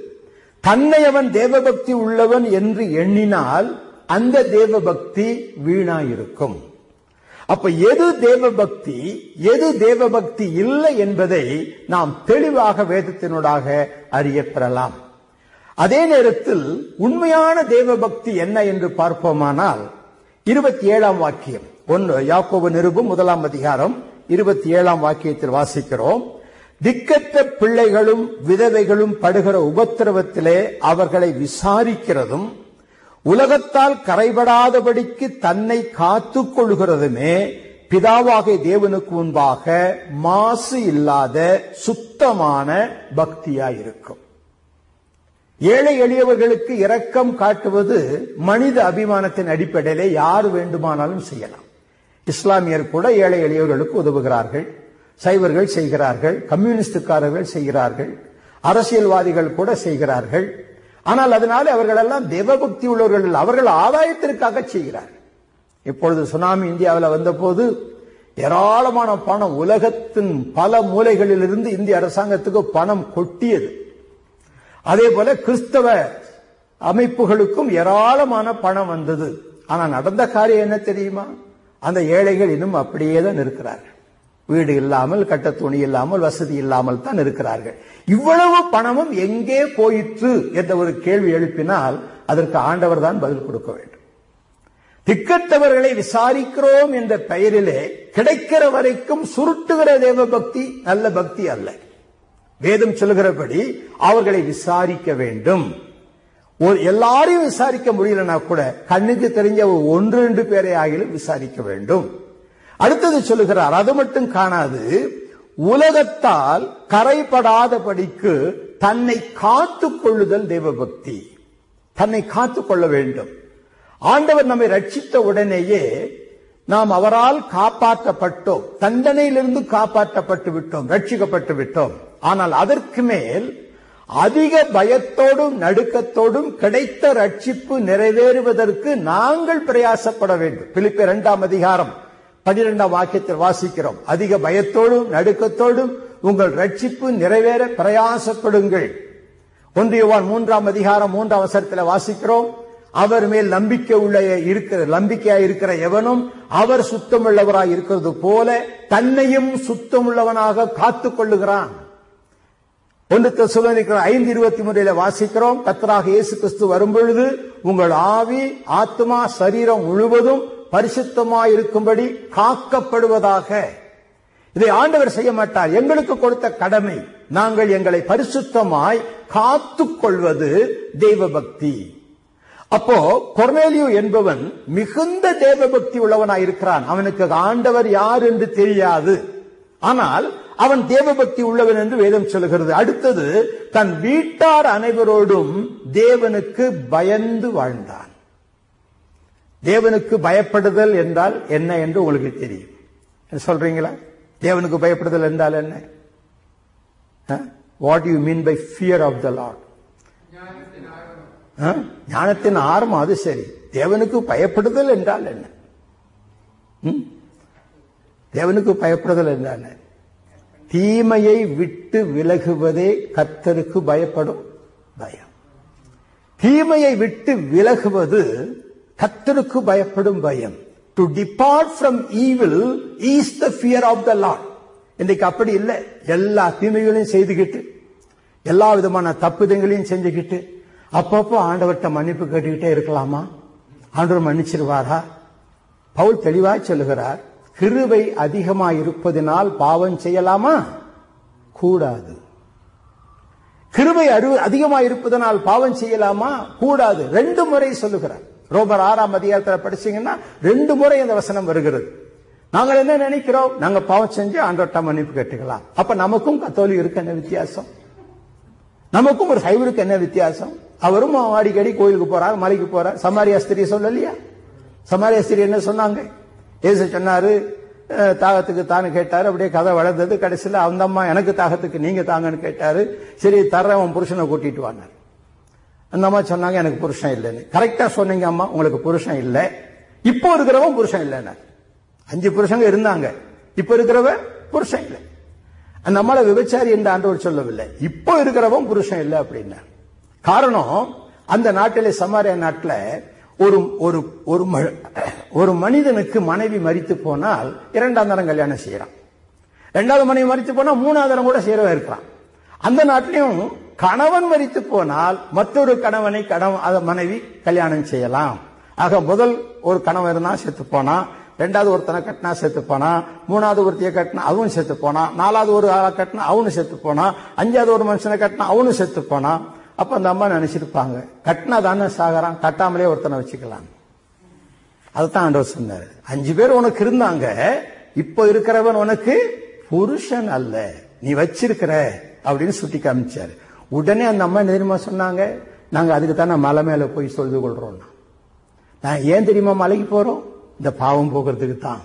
S1: தன்னை அவன் தேவபக்தி உள்ளவன் என்று எண்ணினால் அந்த தேவபக்தி வீணாயிருக்கும் அப்ப எது தேவபக்தி எது தேவபக்தி இல்லை என்பதை நாம் தெளிவாக வேதத்தினூடாக அறிய பெறலாம் அதே நேரத்தில் உண்மையான தேவபக்தி என்ன என்று பார்ப்போமானால் இருபத்தி ஏழாம் வாக்கியம் ஒன்று யாக்கோபு நிருபம் முதலாம் அதிகாரம் இருபத்தி ஏழாம் வாக்கியத்தில் வாசிக்கிறோம் திக்கற்ற பிள்ளைகளும் விதவைகளும் படுகிற உபத்திரவத்திலே அவர்களை விசாரிக்கிறதும் உலகத்தால் கரைபடாதபடிக்கு தன்னை காத்துக் கொள்கிறதுமே பிதாவாகிய தேவனுக்கு முன்பாக மாசு இல்லாத சுத்தமான பக்தியாயிருக்கும் ஏழை எளியவர்களுக்கு இரக்கம் காட்டுவது மனித அபிமானத்தின் அடிப்படையிலே யார் வேண்டுமானாலும் செய்யலாம் இஸ்லாமியர் கூட ஏழை எளியவர்களுக்கு உதவுகிறார்கள் சைவர்கள் செய்கிறார்கள் கம்யூனிஸ்டுக்காரர்கள் செய்கிறார்கள் அரசியல்வாதிகள் கூட செய்கிறார்கள் ஆனால் அதனால அவர்கள் எல்லாம் தேவபக்தி உள்ளவர்கள் அல்ல. அவர்கள் ஆதாயத்திற்காக செய்கிறார்கள் இப்பொழுது சுனாமி இந்தியாவில் வந்தபோது ஏராளமான பணம் உலகத்தின் பல மூலைகளிலிருந்து இந்திய அரசாங்கத்துக்கு பணம் கொட்டியது அதே போல கிறிஸ்தவ அமைப்புகளுக்கும் ஏராளமான பணம் வந்தது ஆனா நடந்த காரியம் என்ன தெரியுமா அந்த ஏழைகள் இன்னும் அப்படியே தான் இருக்கிறார்கள் வீடு இல்லாமல் கட்ட துணி இல்லாமல் வசதி இல்லாமல் தான் இருக்கிறார்கள் இவ்வளவு பணமும் எங்கே போயிற்று என்ற ஒரு கேள்வி எழுப்பினால் அதற்கு ஆண்டவர் தான் பதில் கொடுக்க வேண்டும் திக்கற்றவர்களை விசாரிக்கிறோம் என்ற பெயரிலே கிடைக்கிற வரைக்கும் சுருட்டுகிற தேவ பக்தி நல்ல பக்தி அல்ல வேதம் சொல்கிறபடி அவர்களை விசாரிக்க வேண்டும் ஒரு எல்லாரையும் விசாரிக்க முடியலனா கூட கண்ணுக்கு தெரிஞ்ச ஒரு ஒன்று ரெண்டு பேரை ஆகிலும் விசாரிக்க வேண்டும் அடுத்தது சொல்லுகிறார் அது மட்டும் காணாது உலகத்தால் கரைபடாதபடிக்கு தன்னை காத்துக் கொள்ளுதல் தேவபக்தி தன்னை காத்துக் கொள்ள வேண்டும் ஆண்டவர் நம்மை ரட்சித்த உடனேயே நாம் அவரால் காப்பாற்றப்பட்டோம் தண்டனையிலிருந்து காப்பாற்றப்பட்டு விட்டோம் ரட்சிக்கப்பட்டு விட்டோம் ஆனால் அதற்கு மேல் அதிக பயத்தோடும் நடுக்கத்தோடும் கிடைத்த ரட்சிப்பு நிறைவேறுவதற்கு நாங்கள் பிரயாசப்பட வேண்டும் பிலிப்பி இரண்டாம் அதிகாரம் பனிரெண்டாம் வாக்கியத்தில் வாசிக்கிறோம் அதிக பயத்தோடும் நடுக்கத்தோடும் உங்கள் ரட்சிப்பு நிறைவேற பிரயாசப்படுங்கள் ஒன்றியவான் மூன்றாம் அதிகாரம் மூன்றாம் அவசரத்தில் வாசிக்கிறோம் அவர் மேல் நம்பிக்கை உள்ள இருக்கிற நம்பிக்கையா இருக்கிற எவனும் அவர் சுத்தமுள்ளவராய் இருக்கிறது போல தன்னையும் சுத்தமுள்ளவனாக காத்துக் கொள்ளுகிறான் ஒன்று தெசலோனிக்கர் ஐந்து இருபத்தி மூன்றில வாசிக்கிறோம் கத்தராக இயேசு கிறிஸ்து வரும்பொழுது உங்கள் ஆவி ஆத்மா சரீரம் முழுவதும் பரிசுத்தமாய் இருக்கும்படி காக்கப்படுவதாக இதை ஆண்டவர் செய்ய மாட்டார் எங்களுக்கு கொடுத்த கடமை நாங்கள் எங்களை பரிசுத்தமாய் காத்துக் கொள்வது தெய்வ பக்தி அப்போ கொர்னேலியு என்பவன் மிகுந்த தேவ பக்தி உள்ளவனாய் இருக்கிறான் அவனுக்கு ஆண்டவர் யார் என்று தெரியாது ஆனால் அவன் தேவபக்தி உள்ளவன் என்று வேதம் சொல்லுகிறது அடுத்தது தன் வீட்டார் அனைவரோடும் தேவனுக்கு பயந்து வாழ்ந்தான் தேவனுக்கு பயப்படுதல் என்றால் என்ன என்று உங்களுக்கு தெரியும் சொல்றீங்களா தேவனுக்கு பயப்படுதல் என்றால் என்ன what you mean by fear of the Lord ஞானத்தின் ஆரம்பம் அது சரி தேவனுக்கு பயப்படுதல் என்றால் என்ன ம்? தேவனுக்கு பயப்படுதல் என்றால் என்ன தீமையை விட்டு விலகுவதே கர்த்தருக்கு பயப்படும் பயம் தீமையை விட்டு விலகுவது கர்த்தருக்கு பயப்படும் பயம் to depart from evil is the fear of the Lord இன்னைக்கு அப்படி இல்லை எல்லா தீமைகளையும் செய்துகிட்டு எல்லா விதமான தப்புதங்களையும் செஞ்சுக்கிட்டு அப்பப்போ ஆண்டவர்கிட்ட மன்னிப்பு கேட்டுக்கிட்டே இருக்கலாமா ஆண்டவர் மன்னிச்சிருவாரா பவுல் தெளிவாய் சொல்லுகிறார் கிருபை அதிகமாய் இருப்பதினால் பாவம் செய்யலாமா கூடாது கிருபை அரு- அதிகமாய் இருப்பதனால் பாவம் செய்யலாமா கூடாது ரெண்டு முறை சொல்லுகிறார் ரோமர் ஆறாம் அதிகாரத்தில் படிச்சீங்கன்னா ரெண்டு முறை இந்த வசனம் வருகிறது நாங்கள் என்ன நினைக்கிறோம் நாங்க பாவம் செஞ்சு ஆண்டோட்ட மன்னிப்பு கேட்டுக்கலாம் அப்ப நமக்கும் கத்தோலிக்கு என்ன வித்தியாசம் நமக்கும் ஒரு சைவருக்கு என்ன வித்தியாசம் அவரும் அடிக்கடி கோயிலுக்கு போறார் மலைக்கு போறார் சமாரியா ஸ்திரி சொல்லலையா சமாரியா ஸ்திரி என்ன சொன்னாங்க ஏசு சொன்னாரு அஹ், தாகத்துக்கு தானு கேட்டாரு அப்படியே கதை வளர்ந்தது கடைசியில் அந்த அம்மா எனக்கு தாகத்துக்கு நீங்க தாங்கன்னு கேட்டாரு சரி தர்றேன் உன் புருஷனை கூட்டிட்டு வாங்க அந்த அம்மா சொன்னாங்க எனக்கு புருஷன் இல்லைன்னு கரெக்டா சொன்னீங்க அம்மா உங்களுக்கு புருஷன் இல்லை இப்போ இருக்கிறவன் புருஷன் இல்லைன்னு அஞ்சு புருஷங்க இருந்தாங்க இப்ப இருக்கிறவன் புருஷன் இல்லை அந்த அம்மாவை விபச்சாரி என்று ஆண்டவர் சொல்லவில்லை இப்போ இருக்கிறவன் புருஷன் இல்லை அப்படின்னா காரணம் அந்த நாட்டிலே சமாரியா நாட்டில் ஒரு ஒரு ஒரு ம- ஒரு மனிதனுக்கு மனைவி மரித்து போனால் இரண்டாம் தரம் கல்யாணம் செய்யறான் ரெண்டாவது மனைவி மரித்து போனா மூணாவது தரம் கூட சேரவே இருக்கிறான் அந்த நாட்டிலையும் கணவன் மரித்து போனால் மற்றொரு கணவனை கணவன் அத மனைவி கல்யாணம் செய்யலாம் ஆக முதல் ஒரு கணவன் இருந்தா செத்து போனா ரெண்டாவது ஒருத்தனை கட்டினா செத்து போனா மூணாவது ஒருத்திய கட்டினா அவன் செத்து போனா நாலாவது ஒரு ஆளை கட்டினா அவனு செத்து போனா அஞ்சாவது ஒரு மனுஷனை கட்டினா அவனும் செத்து போனா அப்ப அந்த அம்மா நினைச்சிருப்பாங்க கட்டினா தானே சாகறான் கட்டாமலே ஒருத்தனை வச்சுக்கலாம் அதுதான் ஆண்டவர் சொன்னாரு அஞ்சு பேர் உனக்கு இருந்தாங்க இப்போ இருக்கிறவன் உனக்கு புருஷன் அல்ல நீ வச்சிருக்கிற அப்படின்னு சுட்டி காமிச்சாரு உடனே அந்த அம்மா என்ன தெரியுமா சொன்னாங்க நாங்க அதுக்கு தானே மலை மேல போய் சொல்து கொள்றோம் நான் ஏன் தெரியுமா மலைக்கு போறோம் இந்த பாவம் போகிறதுக்கு தான்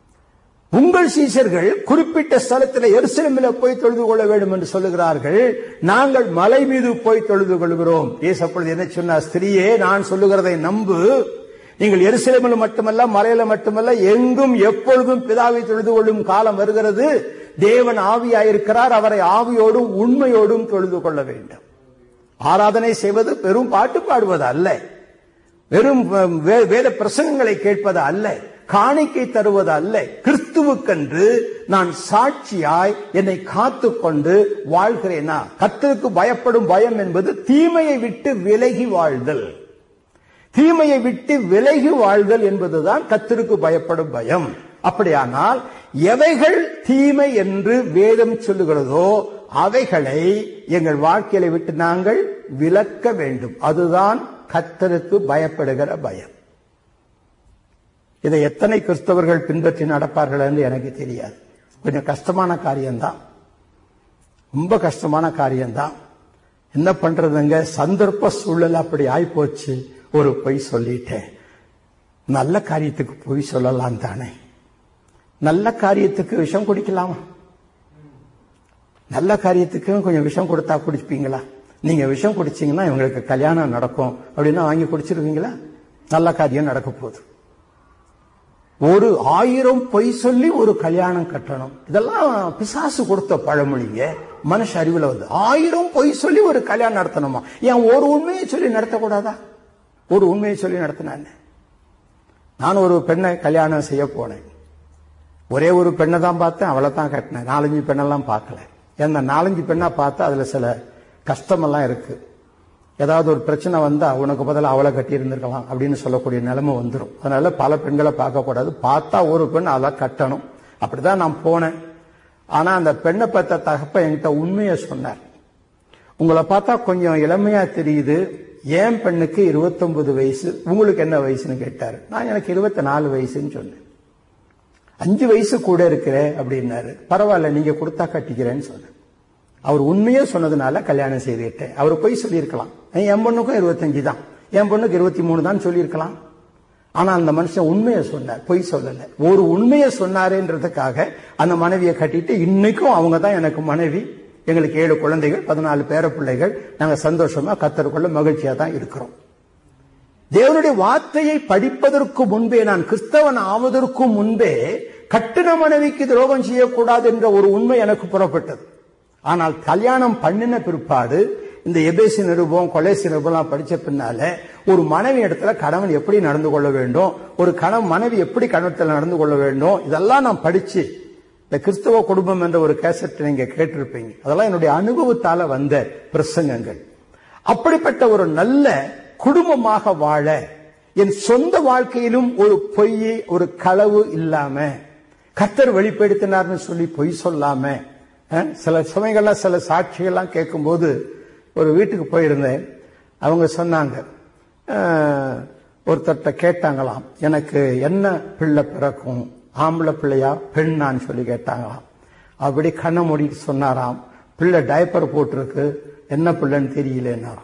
S1: உங்கள் சீஷர்கள் குறிப்பிட்ட ஸ்தலத்தில் எருசலேமில் போய் தொழுது கொள்ள வேண்டும் என்று சொல்லுகிறார்கள் நாங்கள் மலை மீது போய் தொழுது கொள்கிறோம் இயேசு அப்பொழுது என்ன சொன்னார் ஸ்திரியே நான் சொல்லுகிறதை நம்பு நீங்கள் எருசலேமில் மட்டுமல்ல மலையில மட்டுமல்ல எங்கும் எப்பொழுதும் பிதாவை தொழுது கொள்ளும் காலம் வருகிறது தேவன் ஆவியாயிருக்கிறார் அவரை ஆவியோடும் உண்மையோடும் தொழுது கொள்ள வேண்டும் ஆராதனை செய்வது பெரும் பாட்டு பாடுவது அல்ல வெறும் வே- வேத பிரசங்கங்களை கேட்பது அல்ல காணிக்கை தருவது அல்ல கிறிஸ்துவுக்கென்று நான் சாட்சியாய் என்னை காத்துக்கொண்டு வாழ்கிறேனா கர்த்தருக்கு பயப்படும் பயம் என்பது தீமையை விட்டு விலகி வாழ்தல் தீமையை விட்டு விலகி வாழ்தல் என்பதுதான் கர்த்தருக்கு பயப்படும் பயம் அப்படியானால் எவைகள் தீமை என்று வேதம் சொல்லுகிறதோ அவைகளை எங்கள் வாழ்க்கையில விட்டு நாங்கள் விலக்க வேண்டும் அதுதான் கர்த்தருக்கு பயப்படுகிற பயம் இதை எத்தனை கிறிஸ்தவர்கள் பின்பற்றி நடப்பார்கள் என்று எனக்கு தெரியாது கொஞ்சம் கஷ்டமான காரியம்தான் ரொம்ப கஷ்டமான காரியம்தான் என்ன பண்றதுங்க சந்தர்ப்ப சூழல் அப்படி ஆயிப்போச்சு ஒரு பொய் சொல்லிட்டேன் நல்ல காரியத்துக்கு பொய் சொல்லலாம் தானே நல்ல காரியத்துக்கு விஷம் குடிக்கலாமா நல்ல காரியத்துக்கு கொஞ்சம் விஷம் கொடுத்தா குடிப்பீங்களா நீங்க விஷம் குடிச்சீங்கன்னா இவங்களுக்கு கல்யாணம் நடக்கும் அப்படின்னா வாங்கி குடிச்சிருவீங்களா நல்ல காரியம் நடக்க போகுது ஒரு ஆயிரம் பொய் சொல்லி ஒரு கல்யாணம் கட்டணும் இதெல்லாம் பிசாசு கொடுத்த பழமொழிங்க மனுஷ அறிவுல வந்து ஆயிரம் பொய் சொல்லி ஒரு கல்யாணம் நடத்தணுமா ஏன் ஒரு உண்மையை சொல்லி நடத்தக்கூடாதா ஒரு உண்மையை சொல்லி நடத்தினாங்க நான் ஒரு பெண்ணை கல்யாணம் செய்ய போனேன் ஒரே ஒரு பெண்ணை தான் பார்த்தேன் அவளை தான் கட்டினேன் நாலஞ்சு பெண்ணெல்லாம் பார்க்கல ஏன்னா நாலஞ்சு பெண்ணா பார்த்தா அதுல சில கஷ்டமெல்லாம் இருக்கு ஏதாவது ஒரு பிரச்சனை வந்தா உனக்கு பதிலா அவளை கட்டி இருந்திருக்கலாம் அப்படின்னு சொல்லக்கூடிய நிலைமை வந்துடும் அதனால பல பெண்களை பார்க்கக்கூடாது பார்த்தா ஒரு பெண் அதை கட்டணும் அப்படிதான் நான் போனேன் ஆனா அந்த பெண்ணை பார்த்த தகப்ப என்கிட்ட உண்மையை சொன்னார் உங்களை பார்த்தா கொஞ்சம் இளமையா தெரியுது ஏன் பெண்ணுக்கு 29 வயசு உங்களுக்கு என்ன வயசுன்னு கேட்டாரு நான் எனக்கு இருபத்தி நாலு வயசுன்னு சொன்னேன் அஞ்சு வயசு கூட இருக்கிறேன் அப்படின்னாரு பரவாயில்ல நீங்க கொடுத்தா கட்டிக்கிறேன்னு சொன்னேன் அவர் உண்மையே சொன்னதுனால கல்யாணம் செய்துட்டேன் அவர் போய் சொல்லியிருக்கலாம் என் பொண்ணுக்கும் இருபத்தஞ்சு தான் என் பொண்ணுக்கு இருபத்தி மூணு தான் சொல்லியிருக்கலாம் ஆனா அந்த மனுஷன் உண்மையை சொன்னார் பொய் சொல்லல ஒரு உண்மையை சொன்னாருன்றதுக்காக அந்த மனைவியை கட்டிட்டு இன்னைக்கும் அவங்க தான் எனக்கு மனைவி எங்களுக்கு ஏழு குழந்தைகள் பதினாலு பேர பிள்ளைகள் நாங்க சந்தோஷமா கத்தருக்குள்ள மகிழ்ச்சியா தான் இருக்கிறோம் தேவனுடைய வார்த்தையை படிப்பதற்கு முன்பே நான் கிறிஸ்தவன் ஆவதற்கு முன்பே கட்டின மனைவிக்கு துரோகம் செய்யக்கூடாது என்ற ஒரு உண்மை எனக்கு புறப்பட்டது ஆனால் கல்யாணம் பண்ணின பிற்பாடு இந்த எபேசி நிருபம் கொலேசி நிருபம் படிச்ச பின்னால ஒரு மனைவி இடத்துல கணவன் எப்படி நடந்து கொள்ள வேண்டும் ஒரு கணவன் மனைவி எப்படி கணவத்தில் நடந்து கொள்ள வேண்டும் இதெல்லாம் நான் படிச்சு இந்த கிறிஸ்தவ குடும்பம் என்ற ஒரு கேசட் நீங்க கேட்டிருப்பீங்க அதெல்லாம் என்னுடைய அனுபவத்தால வந்த பிரசங்கங்கள் அப்படிப்பட்ட ஒரு நல்ல குடும்பமாக வாழ என் சொந்த வாழ்க்கையிலும் ஒரு பொய் ஒரு களவு இல்லாம கத்தர் வெளிப்படுத்தினார்னு சொல்லி பொய் சொல்லாம அஹ், சில சமயங்கள்ல சில சாட்சிகள்லாம் கேட்கும்போது ஒரு வீட்டுக்கு போயிருந்தேன் அவங்க சொன்னாங்க அஹ், ஒருத்தர்ட்ட கேட்டாங்களாம் எனக்கு என்ன பிள்ளை பிறக்கும் ஆம்பளை பிள்ளையா பெண்ணான்னு சொல்லி கேட்டாங்களாம் அப்படி கண்ணை மூடிட்டு சொன்னாராம் பிள்ளை டயப்பர் போட்டிருக்கு என்ன பிள்ளைன்னு தெரியலன்னாராம்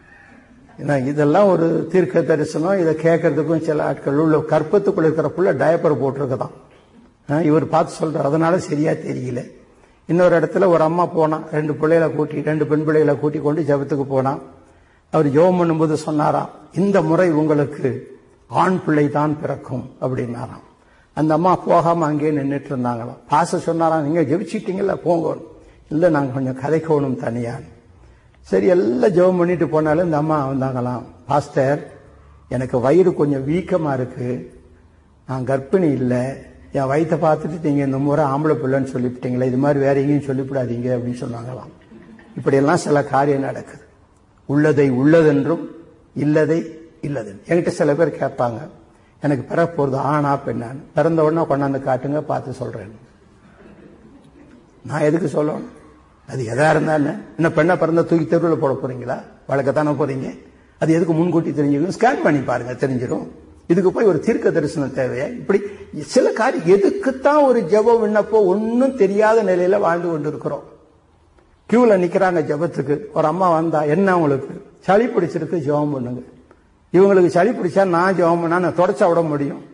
S1: ஏன்னா இதெல்லாம் ஒரு தீர்க்க தரிசனம் இதை கேட்கறதுக்கும் சில ஆட்கள் உள்ள கற்பத்துக்குள்ள இருக்கிற புள்ள டயப்பர் போட்டிருக்குதான் அஹ் இவர் பார்த்து சொல்றாரு அதனால சரியா தெரியல இன்னொரு இடத்துல ஒரு அம்மா போனான் ரெண்டு பிள்ளைகளை கூட்டி ரெண்டு பெண் பிள்ளைகளை கூட்டி கொண்டு ஜெபத்துக்கு போனான் அவர் ஜெபம் பண்ணும்போது சொன்னாராம் இந்த முறை உங்களுக்கு ஆண் பிள்ளை தான் பிறக்கும் அப்படின்னாராம் அந்த அம்மா போகாம அங்கேயே நின்றுட்டு இருந்தாங்களாம் பாச சொன்னாராம் நீங்க ஜெபிச்சிட்டீங்கல்ல போங்க இல்ல நாங்க கொஞ்சம் கதைக்கணும் தனியான்னு சரி எல்லாம் ஜெபம் பண்ணிட்டு போனாலும் இந்த அம்மா வந்தாங்களாம் பாஸ்டர் எனக்கு வயிறு கொஞ்சம் வீக்கமா இருக்கு நான் கர்ப்பிணி இல்லை என் வயித்தை பார்த்துட்டு நீங்க இந்த முறை ஆம்பளை பிள்ளைன்னு சொல்லிவிட்டீங்களே இது மாதிரி வேற எங்கேயும் சொல்லிவிடாதீங்க அப்படின்னு சொன்னாங்களாம் இப்படியெல்லாம் சில காரியம் நடக்குது உள்ளதை உள்ளதென்றும் இல்லதை இல்லதென்று என்கிட்ட சில பேர் கேட்பாங்க எனக்கு பிற போறது ஆணா பெண்ணான்னு பிறந்த உடனே கொண்டாந்து காட்டுங்க பார்த்து சொல்றேன் நான் எதுக்கு சொல்லணும் அது எதா இருந்தா என்ன என்ன பெண்ணா பிறந்த தூக்கி தெருவில் போட போறீங்களா வழக்கத்தானே போறீங்க அது எதுக்கு முன்கூட்டி தெரிஞ்சுக்கணும் ஸ்கேன் பண்ணி பாருங்க தெரிஞ்சிடும் இதுக்கு போய் ஒரு தீர்க்க தரிசனம் தேவையா இப்படி சில காரியம் எதுக்குத்தான் ஒரு ஜெபம் விண்ணப்போ ஒன்னும் தெரியாத நிலையில வாழ்ந்து கொண்டிருக்கிறோம் கியூல நிக்கிறாங்க ஜெபத்துக்கு ஒரு அம்மா வந்தா என்ன உங்களுக்கு சளி பிடிச்சிருக்கு ஜெபம் பண்ணுங்க இவங்களுக்கு சளி பிடிச்சா நான் ஜெபம் பண்ணா நான் தொடச்சா விட முடியும்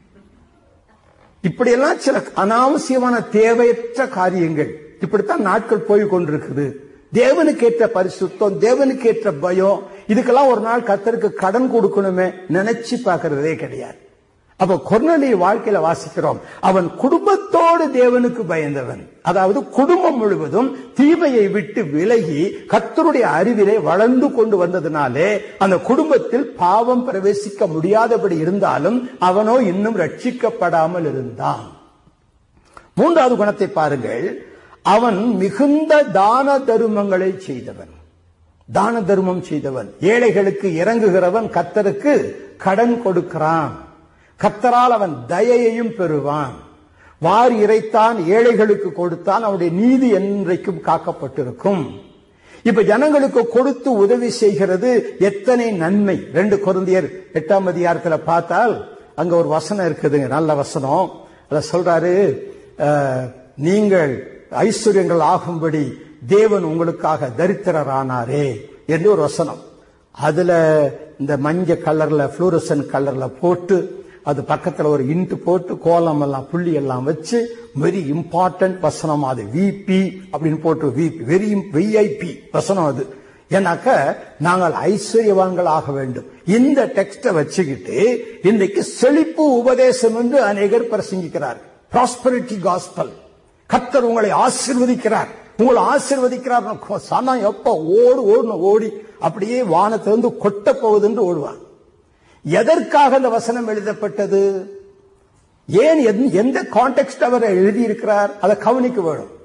S1: இப்படியெல்லாம் சில அனாவசியமான தேவையற்ற காரியங்கள் இப்படித்தான் நாட்கள் போய் கொண்டிருக்குது தேவனுக்கேற்ற பரிசுத்தம் தேவனுக்கேற்ற பயம் இதுக்கெல்லாம் ஒரு நாள் கத்தருக்கு கடன் கொடுக்கணுமே நினைச்சு பார்க்கறதே கிடையாது அப்ப கொர்நலி வாழ்க்கையில வாசிக்கிறோம் அவன் குடும்பத்தோடு தேவனுக்கு பயந்தவன் அதாவது குடும்பம் முழுவதும் தீமையை விட்டு விலகி கத்தருடைய அறிவிலே வளர்ந்து கொண்டு வந்ததினாலே அந்த குடும்பத்தில் பாவம் பிரவேசிக்க முடியாதபடி இருந்தாலும் அவனோ இன்னும் ரட்சிக்கப்படாமல் இருந்தான் மூன்றாவது குணத்தை பாருங்கள் அவன் மிகுந்த தான தருமங்களை செய்தவன் தான தர்மம் செய்தவன் ஏழைகளுக்கு இறங்குகிறவன் கத்தருக்கு கடன் கொடுக்கிறான் கத்தரால் அவன் தயையையும் பெறுவான் வாரி இறைத்தான் ஏழைகளுக்கு கொடுத்தான் அவனுடைய நீதி என்றைக்கும் காக்கப்பட்டிருக்கும் இப்ப ஜனங்களுக்கு கொடுத்து உதவி செய்கிறது எத்தனை நன்மை ரெண்டு குருந்தியர் எட்டாம் அதிகாரத்துல பார்த்தால் அங்க ஒரு வசனம் இருக்குதுங்க நல்ல வசனம் அத சொல்றாரு அஹ், நீங்கள் ஐஸ்வர்யங்கள் ஆகும்படி தேவன் உங்களுக்காக தரித்திரரானாரே என்று ஒரு வசனம் அதுல இந்த மஞ்ச கலர்ல புளூரசன் கலர்ல போட்டு அது பக்கத்துல ஒரு இன்ட்டு போட்டு கோலம் எல்லாம் புள்ளி எல்லாம் வச்சு வெரி இம்பார்ட்டன்ட் வசனம் அது விபி அப்படின்னு போட்டு விபி வெரி விஐபி வசனம் அது ஏன்னாக்க நாங்கள் ஐஸ்வர்யவான்கள் ஆக வேண்டும் இந்த டெக்ஸ்ட வச்சுக்கிட்டு இன்றைக்கு செழிப்பு உபதேசம் என்று அநேகர் பிரசங்கிக்கிறார் ப்ராஸ்பரிட்டி காஸ்பல் கத்தர் உங்களை ஆசிர்வதிக்கிறார் உங்களை ஆசிர்வதிக்கிறார் சானா எப்ப ஓடு ஓடணும் ஓடி அப்படியே வானத்திலிருந்து கொட்ட போகுது என்று ஓடுவான் எதற்காக அந்த வசனம் எழுதப்பட்டது ஏன் எந்த- எந்த கான்டெக்ட் அவர் எழுதியிருக்கிறார் அதை கவனிக்க வேணும்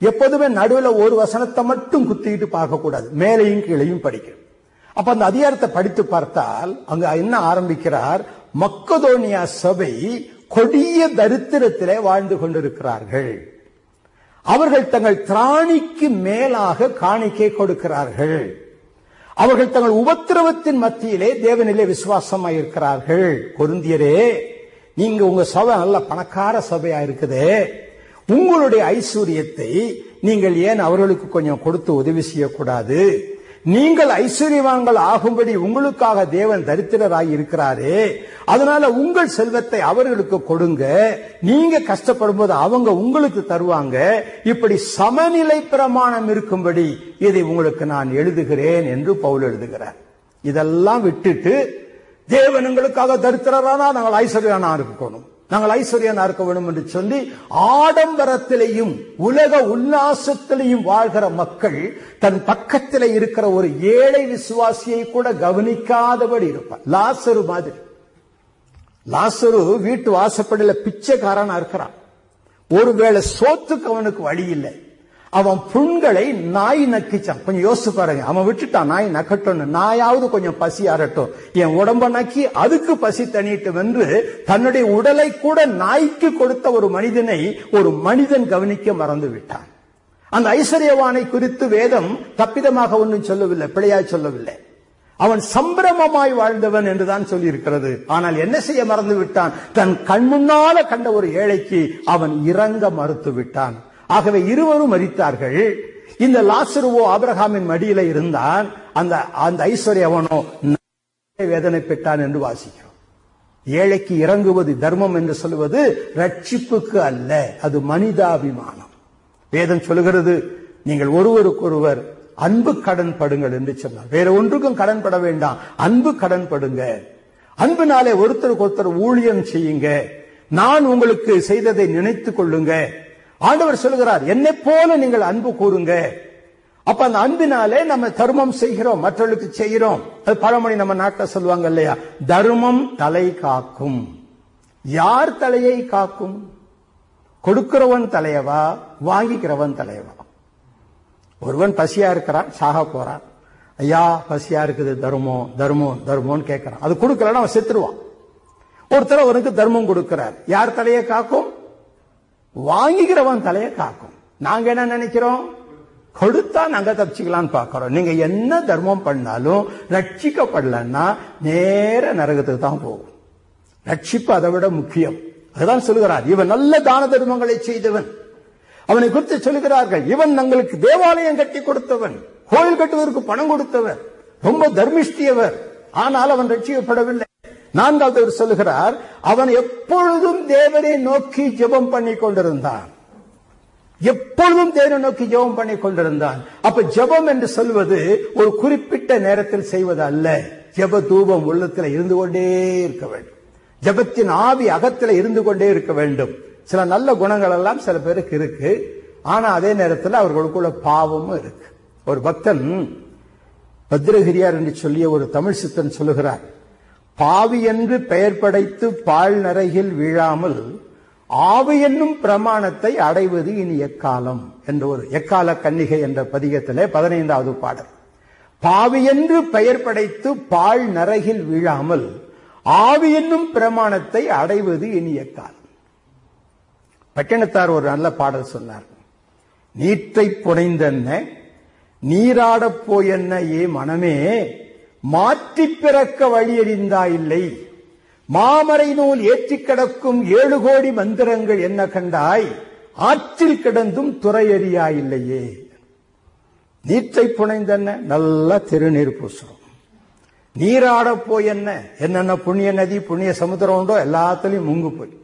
S1: எப்போதுமே நடுவுல ஒரு வசனத்தை மட்டும் குத்திக்கிட்டு பார்க்க கூடாது மேலையும் கீழையும் படிக்கணும் அப்ப அந்த அதிகாரத்தை படித்து பார்த்தால் அங்க என்ன ஆரம்பிக்கிறார் மக்கதோனியா சபை கொடிய தரித்திரத்திலே வாழ்ந்து கொண்டிருக்கிறார்கள் அவர்கள் தங்கள் திராணிக்கு மேலாக காணிக்கை கொடுக்கிறார்கள் அவர்கள் தங்கள் உபத்திரவத்தின் மத்தியிலே தேவனிலே விசுவாசமாக இருக்கிறார்கள் கொருந்தியரே நீங்க உங்க சபை நல்ல பணக்கார சபையா இருக்குதே உங்களுடைய ஐஸ்வர்யத்தை நீங்கள் ஏன் அவர்களுக்கு கொஞ்சம் கொடுத்து உதவி செய்யக்கூடாது நீங்கள் ஐஸ்வர்யவான்கள் ஆகும்படி உங்களுக்காக தேவன் தரித்திரராய் இருக்கிறாரே அதனால உங்கள் செல்வத்தை அவர்களுக்கு கொடுங்க நீங்க கஷ்டப்படும் போது அவங்க உங்களுக்கு தருவாங்க இப்படி சமநிலை பிரமாணம் இருக்கும்படி இதை உங்களுக்கு நான் எழுதுகிறேன் என்று பவுல் எழுதுகிறார் இதெல்லாம் விட்டுட்டு தேவன் எங்களுக்காக தரித்திரரானா நாங்கள் ஐஸ்வர்யானா இருக்கணும் நாங்கள் ஐஸ்வர்யனா இருக்க வேண்டும் என்று சொல்லி ஆடம்பரத்திலையும் உலக உல்லாசத்திலையும் வாழ்கிற மக்கள் தன் பக்கத்தில் இருக்கிற ஒரு ஏழை விசுவாசியை கூட கவனிக்காதபடி இருப்பார் லாசரு மாதிரி லாசரு வீட்டு வாசப்படியில பிச்சைக்காரனா இருக்கிறான் ஒருவேளை சோத்துக்கு அவனுக்கு வழி இல்லை அவன் புண்களை நாய் நக்கிச்சான் கொஞ்சம் யோசிச்சு பாருங்க அவன் விட்டுட்டான் நாய் நக்கட்டும்னு நாயாவது கொஞ்சம் பசி ஆறட்டும் என் உடம்ப நக்கி அதுக்கு பசி தணிட்டும் என்று தன்னுடைய உடலை கூட நாய்க்கு கொடுத்த ஒரு மனிதனை ஒரு மனிதன் கவனிக்க மறந்து விட்டான் அந்த ஐஸ்வர்யவானை குறித்து வேதம் தப்பிதமாக ஒன்றும் சொல்லவில்லை பிழையாய் சொல்லவில்லை அவன் சம்பிரமமாய் வாழ்ந்தவன் என்றுதான் சொல்லி இருக்கிறது ஆனால் என்ன செய்ய மறந்து விட்டான் தன் கண் முன்னால கண்ட ஒரு ஏழைக்கு அவன் இறங்க மறுத்து விட்டான் ஆகவே இருவரும் மறித்தார்கள் இந்த லாசருவோ ஆபிரகாமின் மடியில இருந்தான் அந்த அந்த ஐஸ்வர்யவனோ வேதனை பெற்றான் என்று வாசிக்கிறோம் ஏழைக்கு இறங்குவது தர்மம் என்று சொல்லுவது ரட்சிப்புக்கு அல்ல அது மனிதாபிமானம் வேதம் சொல்லுகிறது நீங்கள் ஒருவருக்கொருவர் அன்பு கடன் படுங்கள் என்று சொன்னார் வேற ஒன்றுக்கும் கடன் பட வேண்டாம் அன்பு கடன் படுங்க அன்பினாலே ஒருத்தருக்கு ஒருத்தர் ஊழியம் செய்யுங்க நான் உங்களுக்கு செய்ததை நினைத்துக் கொள்ளுங்க ஆண்டவர் சொல்லுகிறார் என்னை போல நீங்கள் அன்பு கூறுங்க அப்ப அந்த அன்பினாலே நம்ம தர்மம் செய்கிறோம் மற்றவர்களுக்கு செய்கிறோம் அது பழமொழி நம்ம நாட்டில் சொல்லுவாங்க இல்லையா தர்மம் தலை காக்கும் யார் தலையை காக்கும் கொடுக்கிறவன் தலையவா வாங்கிக்கிறவன் தலையவா ஒருவன் பசியா இருக்கிறான் சாக போறான் ஐயா பசியா இருக்குது தர்மம் தர்மம் தர்மம்னு கேட்கிறான் அது கொடுக்கலன்னா அவன் செத்துருவான் ஒருத்தர் அவனுக்கு தர்மம் கொடுக்கிறார் யார் தலையை காக்கும் வாங்கிக்கிறவன் தலையை காக்கும் நாங்க என்ன நினைக்கிறோம் கொடுத்தா நாங்க தப்பிச்சுக்கலாம்னு பாக்கிறோம் நீங்க என்ன தர்மம் பண்ணாலும் ரட்சிக்கப்படலன்னா நேர நரகத்துக்கு தான் போகும் ரட்சிப்பு அதை விட முக்கியம் அதுதான் சொல்லுகிறார் இவன் நல்ல தான தர்மங்களை செய்தவன் அவனை குறித்து சொல்லுகிறார்கள் இவன் தங்களுக்கு தேவாலயம் கட்டி கொடுத்தவன் கோயில் கட்டுவதற்கு பணம் கொடுத்தவர் ரொம்ப தர்மிஷ்டியவர் ஆனால் அவன் ரட்சிக்கப்படவில்லை நான்காவது அவர் சொல்லுகிறார் அவன் எப்பொழுதும் தேவனை நோக்கி ஜெபம் பண்ணி கொண்டிருந்தான் எப்பொழுதும் தேவனை நோக்கி ஜெபம் பண்ணி கொண்டிருந்தான் அப்ப ஜெபம் என்று சொல்வது ஒரு குறிப்பிட்ட நேரத்தில் செய்வது அல்ல ஜெப தூபம் உள்ளத்தில் இருந்து கொண்டே இருக்க வேண்டும் ஜெபத்தின் ஆவி அகத்தில் இருந்து கொண்டே இருக்க வேண்டும் சில நல்ல குணங்கள் எல்லாம் சில பேருக்கு இருக்கு ஆனா அதே நேரத்தில் அவர்களுக்குள்ள பாவமும் இருக்கு ஒரு பக்தன் பத்ரகிரியார் என்று சொல்லிய ஒரு தமிழ் சித்தன் சொல்லுகிறார் பாவி என்று பெயர் படைத்து பால் நரகில் வீழாமல் ஆவி என்னும் பிரமாணத்தை அடைவது இனி எக்காலம் என்ற ஒரு எக்கால கன்னிகை என்ற பதிகத்திலே பதினைந்தாவது பாடல் பாவி என்று பெயர் படைத்து பால் நரகில் வீழாமல் ஆவி என்னும் பிரமாணத்தை அடைவது இனி எக்காலம் பட்டினத்தார் ஒரு நல்ல பாடல் சொன்னார் நீற்றை புனைந்தென்ன நீராடப் போயென்ன ஏ மனமே மாற்றி பிறக்க வழியறிந்தா இல்லை மாமரை நூல் ஏற்றி கிடக்கும் ஏழு கோடி மந்திரங்கள் என்ன கண்டாய் ஆற்றில் கிடந்தும் துறையறியா இல்லையே நீற்றை புனைந்தென்ன நல்லா திருநீர் பூசுறோம் நீராட போய் என்ன என்னென்ன புண்ணிய நதி புண்ணிய சமுத்திரம் உண்டோ எல்லாத்துலயும் முங்கு போய்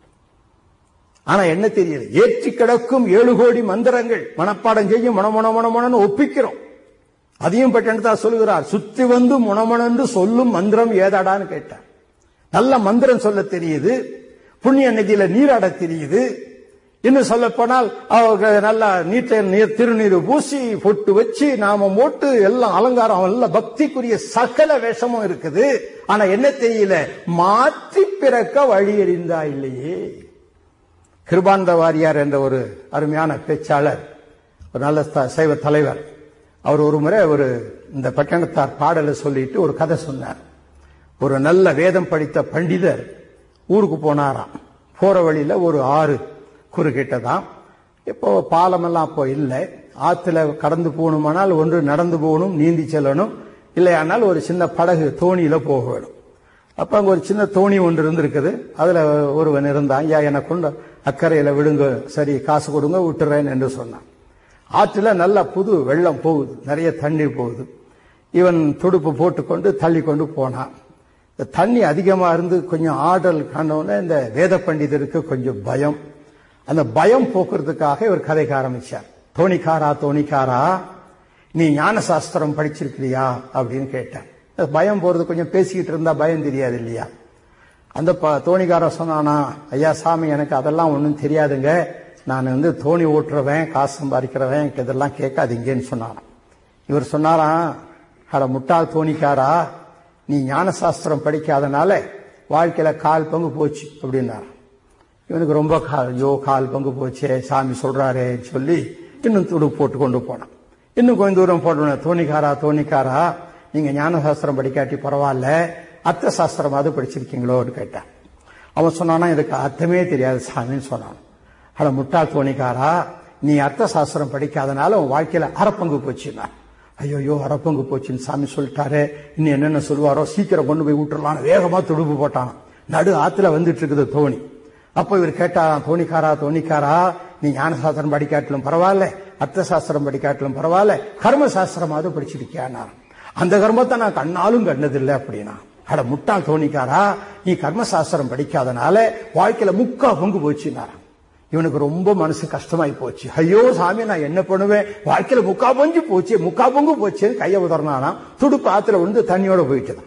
S1: ஆனா என்ன தெரியல ஏற்றி கிடக்கும் ஏழு கோடி மந்திரங்கள் மனப்பாடம் செய்யும் மணமண மணமணன்னு ஒப்பிக்கிறோம் அதையும் பட்டணத்தா சொல்லுகிறார் சுத்தி வந்து முணமணன்று சொல்லும் மந்திரம் ஏதாடான்னு கேட்டார் நல்ல மந்திரம் சொல்ல தெரியுது புண்ணிய நதியில நீராட தெரியுது இன்னும் சொல்ல போனால் அவங்க நல்லா நீட்ட நீர் திருநீர் பூசி பொட்டு வச்சு நாம போட்டு எல்லாம் அலங்காரம் எல்லாம் பக்திக்குரிய சகல வேஷமும் இருக்குது ஆனா என்ன தெரியல மாற்றி பிறக்க வழி எறிந்தா இல்லையே கிருபானந்த வாரியார் என்ற ஒரு அருமையான பேச்சாளர் ஒரு நல்ல த- சைவ தலைவர் அவர் ஒரு முறை ஒரு இந்த பட்டணத்தார் பாடலை சொல்லிட்டு ஒரு கதை சொன்னார் ஒரு நல்ல வேதம் படித்த பண்டிதர் ஊருக்கு போனாராம் போற வழியில ஒரு ஆறு குறுக்கிட்டதாம் இப்போ பாலமெல்லாம் அப்போ இல்லை ஆத்துல கடந்து போகணுமானால் ஒன்று நடந்து போகணும் நீந்தி செல்லணும் இல்லையானால் ஒரு சின்ன படகு தோணியில போக வேணும் அப்ப அங்க ஒரு சின்ன தோணி ஒன்று இருந்திருக்குது அதுல ஒருவன் இருந்தான் ஐயா என்னை கொண்டு அக்கறையில விடுங்க சரி காசு கொடுங்க விட்டுறேன் என்று சொன்னான் ஆற்றுல நல்ல புது வெள்ளம் போகுது நிறைய தண்ணீர் போகுது இவன் துடுப்பு போட்டுக்கொண்டு தள்ளி கொண்டு போனான் இந்த தண்ணி அதிகமா இருந்து கொஞ்சம் ஆடல் காணோன்னு இந்த வேத பண்டிதருக்கு கொஞ்சம் பயம் அந்த பயம் போக்குறதுக்காக இவர் கதைக்க ஆரம்பிச்சார் தோணிக்காரா தோணிக்காரா நீ ஞான சாஸ்திரம் படிச்சிருக்கிறியா அப்படின்னு கேட்டேன் இந்த பயம் போறது கொஞ்சம் பேசிக்கிட்டு இருந்தா பயம் தெரியாது இல்லையா அந்த ப- தோணிக்காரன் சொன்னானா ஐயா சாமி எனக்கு அதெல்லாம் ஒன்றும் தெரியாதுங்க நான் வந்து தோணி ஓட்டுறவன் காசு சம்பாதிக்கிறவன் எனக்கு இதெல்லாம் கேட்காதீங்கன்னு சொன்னாராம் இவர் சொன்னாராம் அட முட்டாள் தோணிக்காரா நீ ஞான சாஸ்திரம் படிக்காதனால வாழ்க்கையில கால் பங்கு போச்சு அப்படின்னாராம் இவனுக்கு ரொம்ப கால் ஐயோ கால் பங்கு போச்சே சாமி சொல்றாரேன்னு சொல்லி இன்னும் துடு போட்டு கொண்டு போனான் இன்னும் கொஞ்சம் தூரம் போட்டோம் தோணிக்காரா தோணிக்காரா நீங்க ஞான சாஸ்திரம் படிக்காட்டி பரவாயில்ல அர்த்த சாஸ்திரமாவது படிச்சிருக்கீங்களோன்னு கேட்டான் அவன் சொன்னானா இதுக்கு அர்த்தமே தெரியாது சாமின்னு சொன்னான் அட முட்டாள் தோணிக்காரா நீ அர்த்த சாஸ்திரம் படிக்காதனால உன் வாழ்க்கையில அறப்பங்கு போச்சுன்னா ஐயோ அறப்பங்கு போச்சுன்னு சாமி சொல்லிட்டாரு இன்னும் என்னென்ன சொல்லுவாரோ சீக்கிரம் கொண்டு போய் விட்டுறலான்னு வேகமா துடுப்பு போட்டான் நடு ஆத்துல வந்துட்டு இருக்குது தோணி அப்போ இவர் கேட்டாராம் தோணிக்காரா தோணிக்காரா நீ ஞான சாஸ்திரம் படிக்காட்டிலும் பரவாயில்ல அர்த்த சாஸ்திரம் படிக்காட்டிலும் பரவாயில்ல கர்ம சாஸ்திரமாவது படிச்சிருக்கியானார் அந்த கர்மத்தை நான் கண்ணாலும் கண்டதில்லை அப்படின்னா அட முட்டாள் தோணிக்காரா நீ கர்ம சாஸ்திரம் படிக்காதனால வாழ்க்கையில முக்கா பங்கு போச்சுனாராம் இவனுக்கு ரொம்ப மனசு கஷ்டமாயி போச்சு ஐயோ சாமி நான் என்ன பண்ணுவேன் வாழ்க்கையில முக்கா பஞ்சு போச்சு முக்கா பங்கு போச்சுன்னு கையை உதறினானா துடுப்பு ஆத்துல விழுந்து தண்ணியோட போயிட்டுதான்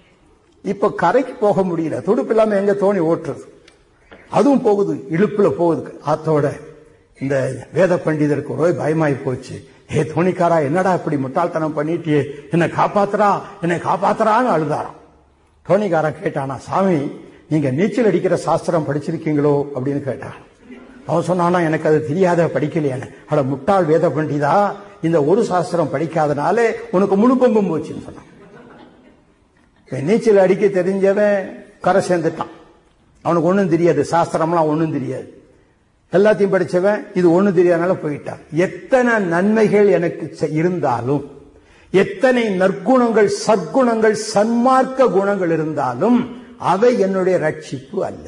S1: இப்ப கரைக்கு போக முடியல துடுப்பு இல்லாம எங்க தோணி ஓட்டுறது அதுவும் போகுது இழுப்புல போகுது ஆத்தோட இந்த வேத பண்டிதருக்கு ஒரே பயமாயி போச்சு ஏ தோணிக்காரா என்னடா இப்படி முட்டாள்தனம் பண்ணிட்டியே என்னை காப்பாத்துறா என்னை காப்பாத்துறான்னு அழுதாராம் தோணிக்காரன் கேட்டானா சாமி நீங்க நீச்சல் அடிக்கிற சாஸ்திரம் படிச்சிருக்கீங்களோ அப்படின்னு கேட்டான் அவன் சொன்னானா எனக்கு அது தெரியாத படிக்கலையானு அட முட்டாள் வேத பண்டிதா இந்த ஒரு சாஸ்திரம் படிக்காதனாலே உனக்கு முழு பங்கும் போச்சுன்னு சொன்னான் இவன் நீச்சல் அடிக்க தெரிஞ்சவன் கரை சேர்ந்துட்டான் அவனுக்கு ஒண்ணும் தெரியாது சாஸ்திரம்லாம் ஒண்ணும் தெரியாது எல்லாத்தையும் படிச்சவன் இது ஒண்ணும் தெரியாதனால போயிட்டான் எத்தனை நன்மைகள் எனக்கு செ- இருந்தாலும் எத்தனை நற்குணங்கள் சற்குணங்கள் சன்மார்க்க குணங்கள் இருந்தாலும் அவை என்னுடைய ரட்சிப்பு அல்ல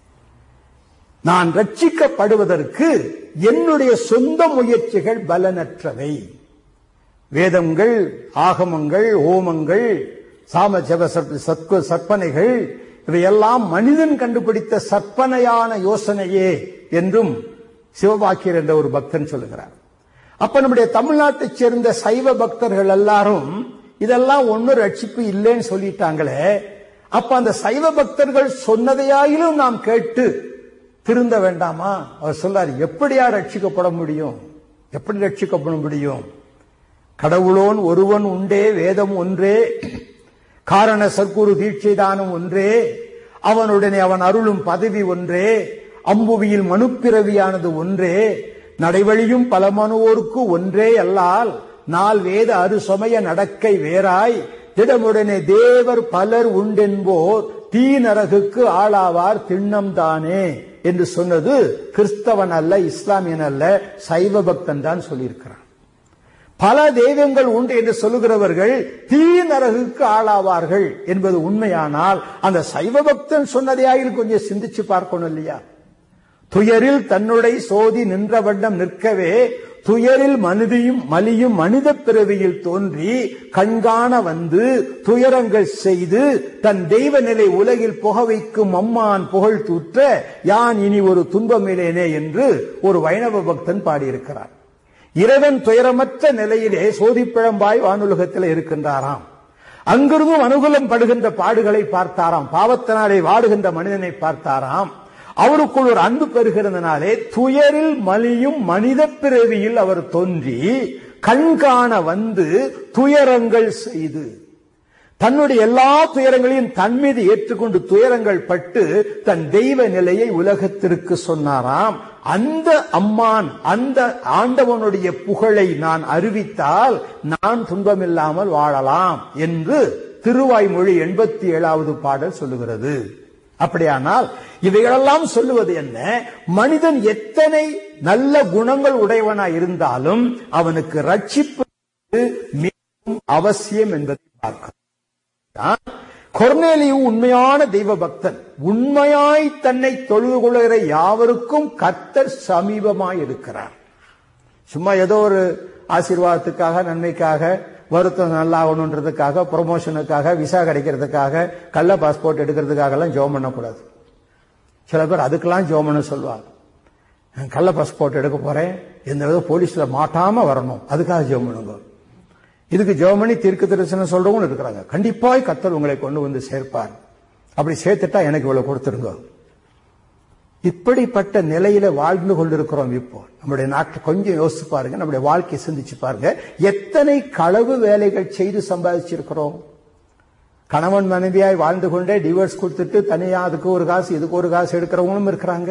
S1: நான் ரட்சிக்கப்படுவதற்கு என்னுடைய சொந்த முயற்சிகள் பலனற்றவை வேதங்கள் ஆகமங்கள் ஓமங்கள் சாம ஜப சற்ப- சத்கு சற்பனைகள் இவையெல்லாம் மனிதன் கண்டுபிடித்த சற்பனையான யோசனையே என்றும் சிவபாக்கியர் என்ற ஒரு பக்தன் சொல்லுகிறார் அப்ப நம்முடைய தமிழ்நாட்டைச் சேர்ந்த சைவ பக்தர்கள் எல்லாரும் இதெல்லாம் ஒன்னும் ரட்சிப்பு இல்லைன்னு சொல்லிட்டாங்களே அப்ப அந்த சைவ பக்தர்கள் சொன்னதையாயிலும் நாம் கேட்டு திருந்த வேண்டாமா அவர் சொல்லார் எப்படியா ரட்சிக்கப்பட முடியும் எப்படி ரட்சிக்கப்பட முடியும் கடவுளோன் ஒருவன் உண்டே வேதம் ஒன்றே காரண சர்க்குரு தீட்சைதானம் ஒன்றே அவனுடனே அவன் அருளும் பதவி ஒன்றே அம்புவியில் மனுப்பிறவியானது ஒன்றே நடைவழியும் பல மனுவோருக்கு ஒன்றே அல்லால் நால் வேத அரு சமய நடக்கை வேறாய் திடமுடனே தேவர் பலர் உண்டென்போர் தீநரகுக்கு ஆளாவார் திண்ணம் தானே என்று சொன்னது கிறிஸ்தவன் அல்ல இஸ்லாமியன் அல்ல சைவ பக்தன் தான் சொல்லியிருக்கிறான் பல தெய்வங்கள் உண்டு என்று சொல்லுகிறவர்கள் தீ நரகுக்கு ஆளாவார்கள் என்பது உண்மையானால் அந்த சைவ பக்தன் சொன்னதையாயில் கொஞ்சம் சிந்திச்சு பார்க்கணும் இல்லையா துயரில் தன்னுடைய சோதி நின்ற வண்ணம் நிற்கவே துயரில் மனிதியும் மலியும் மனித பிறவியில் தோன்றி கண்காண வந்து துயரங்கள் செய்து தன் தெய்வ நிலை உலகில் புக வைக்கும் அம்மான் புகழ் தூற்ற யான் இனி ஒரு துன்பமில்லேனே என்று ஒரு வைணவ பக்தன் பாடியிருக்கிறார் இறைவன் துயரமற்ற நிலையிலே சோதிப்பிழம்பாய் வானுலகத்தில் இருக்கின்றாராம் அங்கிருந்தும் அனுகூலம் படுகின்ற பாடுகளை பார்த்தாராம் பாவத்தினாலே வாடுகின்ற மனிதனை பார்த்தாராம் அவருக்குள் ஒரு அன்பு பெறுகிறதுனாலே துயரில் மலியும் மனித பிறவியில் அவர் தோன்றி கண்காண வந்து துயரங்கள் செய்து தன்னுடைய எல்லா துயரங்களையும் தன் மீது ஏற்றுக்கொண்டு துயரங்கள் பட்டு தன் தெய்வ நிலையை உலகத்திற்கு சொன்னாராம் அந்த அம்மான் அந்த ஆண்டவனுடைய புகழை நான் அறிவித்தால் நான் துன்பமில்லாமல் வாழலாம் என்று திருவாய்மொழி எண்பத்தி ஏழாவது பாடல் சொல்லுகிறது அப்படியானால் இவைகளெல்லாம் சொல்லுவது என்ன மனிதன் எத்தனை நல்ல குணங்கள் உடையவனாய் இருந்தாலும் அவனுக்கு ரட்சிப்பு மிகவும் அவசியம் என்பதை பார்க்கிறோம் கொர்நேலியு உண்மையான தெய்வ பக்தன் உண்மையாய் தன்னை தொழுது கொள்கிற யாவருக்கும் கர்த்தர் சமீபமாய் இருக்கிறார் சும்மா ஏதோ ஒரு ஆசீர்வாதத்துக்காக நன்மைக்காக வருத்தம் நல்லாகணுன்றதுக்காக ப்ரொமோஷனுக்காக விசா கிடைக்கிறதுக்காக கள்ள பாஸ்போர்ட் எடுக்கிறதுக்காக எல்லாம் ஜோம் பண்ணக்கூடாது சில பேர் அதுக்கெல்லாம் ஜோம் பண்ண சொல்லுவாங்க நான் கள்ள பாஸ்போர்ட் எடுக்க போறேன் எந்த வித போலீஸ்ல மாட்டாம வரணும் அதுக்காக ஜோம் பண்ணுங்க இதுக்கு ஜெர்மனி தீர்க்க தரிசனம் சொல்றவங்க இருக்கிறாங்க கண்டிப்பாய் கத்தர் உங்களை கொண்டு வந்து சேர்ப்பார் அப்படி சேர்த்துட்டா எனக்கு இவ்வளவு கொடுத்துருங்க இப்படிப்பட்ட நிலையில வாழ்ந்து கொண்டிருக்கிறோம் இப்போ நம்முடைய நாட்டை கொஞ்சம் யோசிச்சு பாருங்க நம்முடைய வாழ்க்கையை சிந்திச்சு பாருங்க எத்தனை களவு வேலைகள் செய்து சம்பாதிச்சிருக்கிறோம் கணவன் மனைவியாய் வாழ்ந்து கொண்டே டிவோர்ஸ் கொடுத்துட்டு தனியா அதுக்கு ஒரு காசு இதுக்கு ஒரு காசு எடுக்கிறவங்களும் இருக்கிறாங்க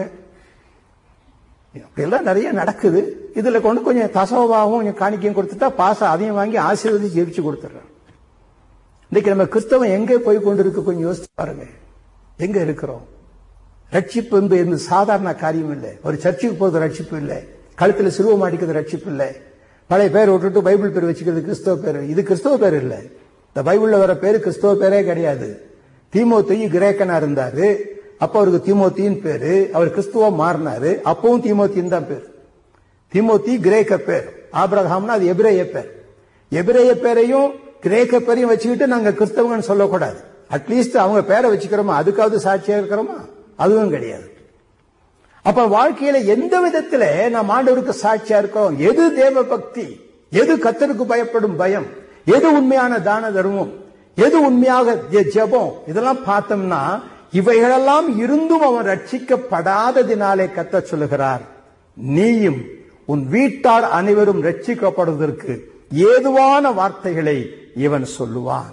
S1: அப்படியெல்லாம் நிறைய நடக்குது இதுல கொண்டு கொஞ்சம் தசவாகவும் கொஞ்சம் காணிக்கையும் கொடுத்துட்டா பாசம் அதையும் வாங்கி ஆசீர்வதி ஜெயிச்சு கொடுத்துட்றான் இன்னைக்கு நம்ம கிறிஸ்தவம் எங்கே போய் கொண்டிருக்கு கொஞ்சம் யோசிச்சு பாருங்க எங்க இருக்கிறோம் ரட்சிப்பு என்பது சாதாரண காரியம் இல்லை ஒரு சர்ச்சுக்கு போறது ரட்சிப்பு இல்லை கழுத்துல சிலுவ மாட்டிக்கிறது ரட்சிப்பு இல்லை பழைய பேர் விட்டுட்டு பைபிள் பேர் வச்சுக்கிறது கிறிஸ்தவ பேர் இது கிறிஸ்தவ பேர் இல்லை இந்த பைபிள்ல வர பேரு கிறிஸ்தவ பேரே கிடையாது தீமோத்தையும் கிரேக்கனா இருந்தாரு அப்ப அவருக்கு தீமோத்தியின் பேரு அவர் கிறிஸ்துவ மாறினாரு அப்பவும் தீமோத்தியின் தான் பேர் தீமோத்தி கிரேக்க பேர் ஆபிரகாம்னா அது எபிரேய பேர் எபிரேய பேரையும் கிரேக்க பேரையும் வச்சுக்கிட்டு நாங்க கிறிஸ்தவங்கன்னு சொல்லக்கூடாது அட்லீஸ்ட் அவங்க பேரை வச்சுக்கிறோமா அதுக்காவது சாட்சியா இருக்கிறோமா அதுவும் கிடையாது அப்ப வாழ்க்கையில எந்த விதத்துல நாம் ஆண்டவருக்கு சாட்சியா இருக்கிறோம் எது தேவ பக்தி எது கத்தருக்கு பயப்படும் பயம் எது உண்மையான தான தர்மம் எது உண்மையாக ஜெபம் இதெல்லாம் பார்த்தோம்னா இவைகளெல்லாம் இருந்தும் அவன் ரட்சிக்கப்படாததினாலே கத்த சொல்லுகிறார் நீயும் உன் வீட்டார் அனைவரும் ரட்சிக்கப்படுவதற்கு ஏதுவான வார்த்தைகளை இவன் சொல்லுவான்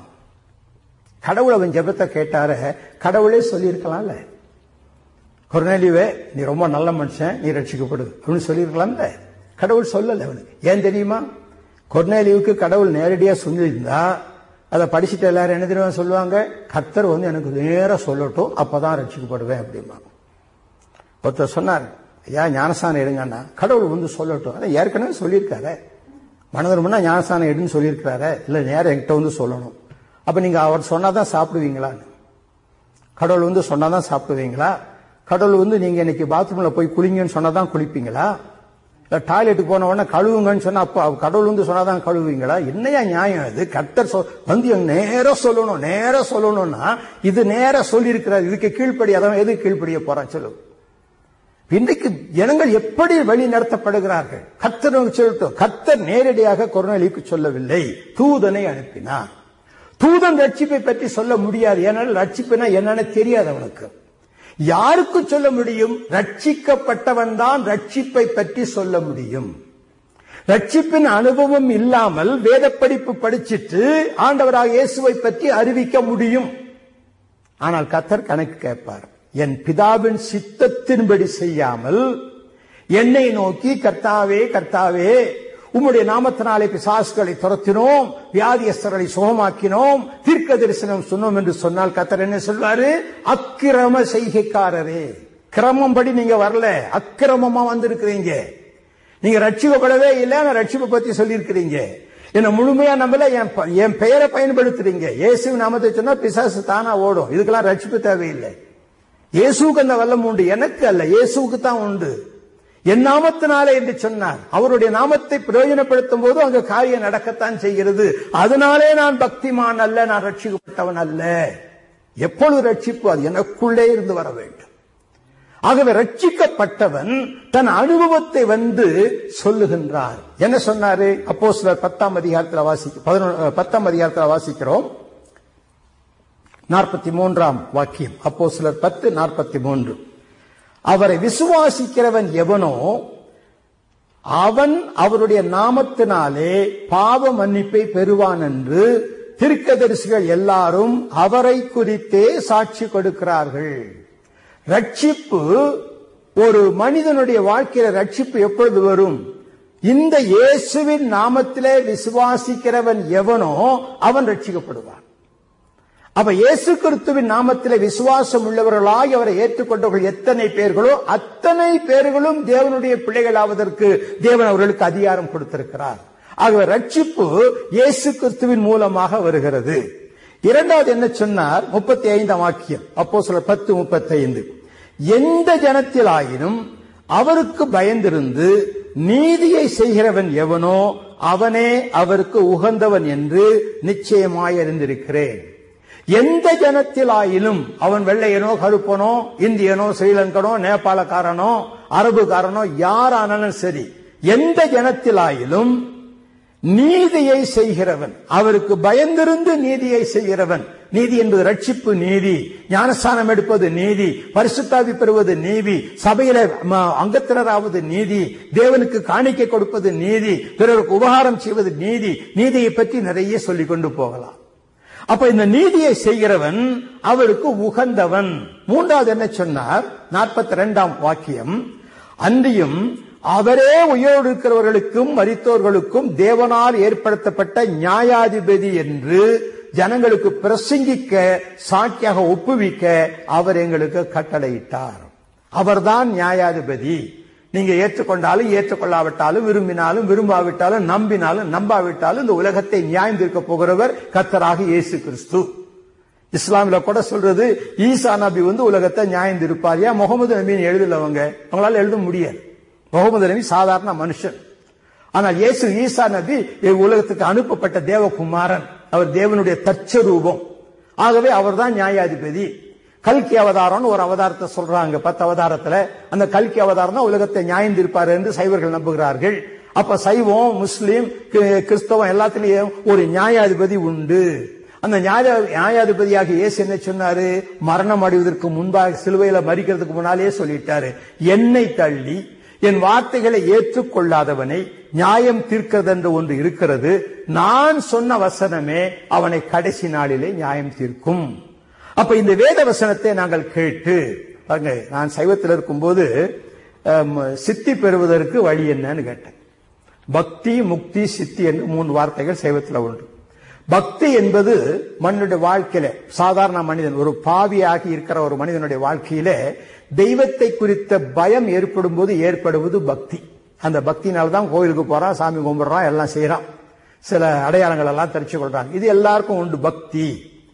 S1: கடவுள் அவன் ஜெபத்தை கேட்டார கடவுளே சொல்லியிருக்கலாம்ல கொர்நேலியுவே நீ ரொம்ப நல்ல மனுஷன் நீ ரட்சிக்கப்படு அப்படின்னு சொல்லியிருக்கலாம்ல கடவுள் சொல்லல அவனுக்கு ஏன் தெரியுமா கொர்நேலியுக்கு கடவுள் நேரடியா சொல்லியிருந்தா அதை படிச்சுட்டு எல்லாரும் என்ன தெரியுமா சொல்லுவாங்க கர்த்தர் வந்து எனக்கு நேரா சொல்லட்டும் அப்பதான் ரட்சிக்கப்படுவேன் அப்படிம்பாங்க ஒருத்தர் சொன்னார் ஐயா ஞானஸ்தானம் எடுங்கண்ணா கடவுள் வந்து சொல்லட்டும் அதை ஏற்கனவே சொல்லியிருக்காரு மனதர்மனா ஞானஸ்தானம் எடுன்னு சொல்லியிருக்கிறாரு இல்ல நேரம் என்கிட்ட வந்து சொல்லணும் அப்ப நீங்க அவர் சொன்னாதான் சாப்பிடுவீங்களான்னு கடவுள் வந்து சொன்னாதான் சாப்பிடுவீங்களா கடவுள் வந்து நீங்க இன்னைக்கு பாத்ரூம்ல போய் குளிங்கன்னு சொன்னாதான் குளிப்பீங்களா இல்ல டாய்லெட்டுக்கு போன உடனே கழுவுங்கன்னு சொன்னா அப்ப கடவுள் வந்து சொன்னாதான் கழுவுவீங்களா என்னையா நியாயம் இது கர்த்தர் சொ- வந்து எங்க நேரா சொல்லணும் நேரா சொல்லணும்னா இது நேரா சொல்லி இருக்கிறார் இதுக்கு கீழ்ப்படி அதான் எது கீழ்ப்படிய போறான் சொல்லு இன்றைக்கு ஜனங்கள் எப்படி வழி நடத்தப்படுகிறார்கள் கர்த்தர் நமக்கு சொல்லட்டும் கர்த்தர் நேரடியாக கொரோனாலிக்கு சொல்லவில்லை தூதனை அனுப்பினார் தூதன் ரட்சிப்பை பற்றி சொல்ல முடியாது ஏனால் ரட்சிப்புனா என்னன்னு தெரியாது அவனுக்கு யாருக்கு சொல்ல முடியும் ரட்சிக்கப்பட்டவன் தான் ரட்சிப்பை பற்றி சொல்ல முடியும் ரட்சிப்பின் அனுபவம் இல்லாமல் வேத படிப்பு படிச்சிட்டு ஆண்டவராக இயேசுவை பற்றி அறிவிக்க முடியும் ஆனால் கத்தர் கணக்கு கேட்பார் என் பிதாவின் சித்தத்தின்படி செய்யாமல் என்னை நோக்கி கர்த்தாவே கர்த்தாவே உம்முடைய நாமத்தினாலே பிசாசுகளை துரத்தினோம் வியாதியஸ்தர்களை சுகமாக்கினோம் தீர்க்க தரிசனம் சொன்னோம் என்று சொன்னால் கத்தர் என்ன சொல்வாரு அக்கிரம செய்கைக்காரரே கிரமம் படி நீங்க வரல அக்கிரமமா வந்திருக்கிறீங்க நீங்க ரட்சிக்கப்படவே இல்லை நான் ரட்சிப்பை பத்தி சொல்லியிருக்கிறீங்க என்ன முழுமையா நம்பல என் ப- என் பெயரை பயன்படுத்துறீங்க இயேசு நாமத்தை சொன்னா பிசாசு தானா ஓடும் இதுக்கெல்லாம் ரட்சிப்பு தேவையில்லை இயேசுவுக்கு அந்த வல்லம் உண்டு எனக்கு அல்ல இயேசுவுக்கு தான் உண்டு என் நாமத்தினாலே என்று சொன்னார் அவருடைய நாமத்தை பிரயோஜனப்படுத்தும் போது அங்க காரியம் நடக்கத்தான் செய்கிறது அதனாலே நான் பக்திமான் அல்ல நான் ரட்சிக்கப்பட்டவன் அல்ல எப்பொழுது ரட்சிப்பு அது எனக்குள்ளே இருந்து வர வேண்டும் ஆகவே ரட்சிக்கப்பட்டவன் தன் அனுபவத்தை வந்து சொல்லுகின்றார் என்ன சொன்னாரு அப்போ சிலர் பத்தாம் அதிகாரத்தில் வாசிக்க பதினொன்று பத்தாம் அதிகாரத்தில் வாசிக்கிறோம் நாற்பத்தி மூன்றாம் வாக்கியம் அப்போ சிலர் பத்து நாற்பத்தி மூன்று அவரை விசுவாசிக்கிறவன் எவனோ அவன் அவருடைய நாமத்தினாலே பாவ மன்னிப்பை பெறுவான் என்று தீர்க்கதரிசிகள் எல்லாரும் அவரை குறித்தே சாட்சி கொடுக்கிறார்கள் ரட்சிப்பு ஒரு மனிதனுடைய வாழ்க்கையில ரட்சிப்பு எப்பொழுது வரும் இந்த இயேசுவின் நாமத்திலே விசுவாசிக்கிறவன் எவனோ அவன் ரட்சிக்கப்படுவான் அப்ப இயேசு கிறிஸ்துவின் நாமத்திலே விசுவாசம் உள்ளவர்களாய் அவரை ஏற்றுக்கொண்டவர்கள் எத்தனை பேர்களோ அத்தனை பேர்களும் தேவனுடைய பிள்ளைகளாவதற்கு தேவன் அவர்களுக்கு அதிகாரம் கொடுத்திருக்கிறார் ஆகவே ரட்சிப்பு இயேசு கிறிஸ்துவின் மூலமாக வருகிறது இரண்டாவது என்ன சொன்னார் முப்பத்தி ஐந்தாம் வாக்கியம் அப்போ சில பத்து முப்பத்தி ஐந்து எந்த ஜனத்திலாயினும் அவருக்கு பயந்திருந்து நீதியை செய்கிறவன் எவனோ அவனே அவருக்கு உகந்தவன் என்று நிச்சயமாய் அறிந்திருக்கிறேன் எந்த ஜனத்திலாயிலும் அவன் வெள்ளையனோ கருப்பனோ இந்தியனோ ஸ்ரீலங்கனோ நேபாளக்காரனோ அரபுக்காரனோ யாரானாலும் சரி எந்த ஜனத்திலாயிலும் நீதியை செய்கிறவன் அவருக்கு பயந்திருந்து நீதியை செய்கிறவன் நீதி என்பது ரட்சிப்பு நீதி ஞானஸ்தானம் எடுப்பது நீதி பரிசுத்தாவி பெறுவது நீதி சபையில ம, அங்கத்தினராவது நீதி தேவனுக்கு காணிக்கை கொடுப்பது நீதி பிறருக்கு உபகாரம் செய்வது நீதி நீதியை பற்றி நிறைய சொல்லிக் கொண்டு போகலாம் அப்ப இந்த நீதியை செய்கிறவன் அவருக்கு உகந்தவன் மூன்றாவது என்ன சொன்னார் நாற்பத்தி ரெண்டாம் வாக்கியம் அன்றியும் அவரே உயிரோடு இருக்கிறவர்களுக்கும் மரித்தோர்களுக்கும் தேவனால் ஏற்படுத்தப்பட்ட நியாயாதிபதி என்று ஜனங்களுக்கு பிரசங்கிக்க சாட்சியாக ஒப்புவிக்க அவர் எங்களுக்கு கட்டளையிட்டார் அவர்தான் நியாயாதிபதி நீங்க ஏற்றுக்கொண்டாலும் ஏற்றுக்கொள்ளாவிட்டாலும் விரும்பினாலும் விரும்பாவிட்டாலும் நம்பினாலும் நம்பாவிட்டாலும் இந்த உலகத்தை நியாயம் தீர்க்க போகிறவர் கத்தராக இயேசு கிறிஸ்து இஸ்லாமில கூட சொல்றது ஈசா நபி வந்து உலகத்தை நியாயம் தீர்ப்பார் ஏன் முகமது நபின்னு எழுதலவங்க அவங்களால எழுத முடியாது முகமது நபி சாதாரண மனுஷன் ஆனால் இயேசு ஈசா நபி உலகத்துக்கு அனுப்பப்பட்ட தேவகுமாரன் அவர் தேவனுடைய தச்சரூபம் ஆகவே அவர்தான் நியாயாதிபதி கல்கி அவதாரம்னு ஒரு அவதாரத்தை சொல்றாங்க பத்து அவதாரத்துல அந்த கல்கி அவதாரம் தான் உலகத்தை நியாயம் தீர்ப்பார் என்று சைவர்கள் நம்புகிறார்கள் அப்ப சைவம் முஸ்லீம் கி- கிறிஸ்தவம் எல்லாத்திலையும் ஒரு நியாயாதிபதி உண்டு அந்த நியாய நியாயாதிபதியாக இயேசு என்ன சொன்னாரு மரணம் அடைவதற்கு முன்பாக சிலுவையில மறிக்கிறதுக்கு முன்னாலே சொல்லிட்டாரு என்னை தள்ளி என் வார்த்தைகளை ஏற்றுக்கொள்ளாதவனை நியாயம் தீர்க்கிறது என்று ஒன்று இருக்கிறது நான் சொன்ன வசனமே அவனை கடைசி நாளிலே நியாயம் தீர்க்கும் அப்ப இந்த வேத வசனத்தை நாங்கள் கேட்டு பாருங்க நான் சைவத்தில் இருக்கும்போது அம், சித்தி பெறுவதற்கு வழி என்னன்னு கேட்டேன் பக்தி முக்தி சித்தி என்று மூன்று வார்த்தைகள் சைவத்தில் உண்டு பக்தி என்பது மண்ணுடைய வாழ்க்கையில சாதாரண மனிதன் ஒரு பாவியாகி இருக்கிற ஒரு மனிதனுடைய வாழ்க்கையில தெய்வத்தை குறித்த பயம் ஏற்படும் போது ஏற்படுவது பக்தி அந்த பக்தினால தான் கோயிலுக்கு போறான் சாமி கும்பிடுறான் எல்லாம் செய்யறான் சில அடையாளங்கள் எல்லாம் தெரிச்சு கொள்றாங்க இது எல்லாருக்கும் உண்டு பக்தி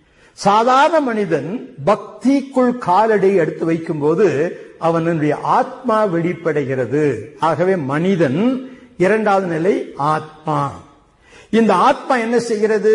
S1: சாதாரண மனிதன் பக்திக்குள் காலடி எடுத்து வைக்கும்போது அவனுடைய ஆத்மா வெளிப்படைகிறது ஆகவே மனிதன் இரண்டாவது நிலை ஆத்மா இந்த ஆத்மா என்ன செய்கிறது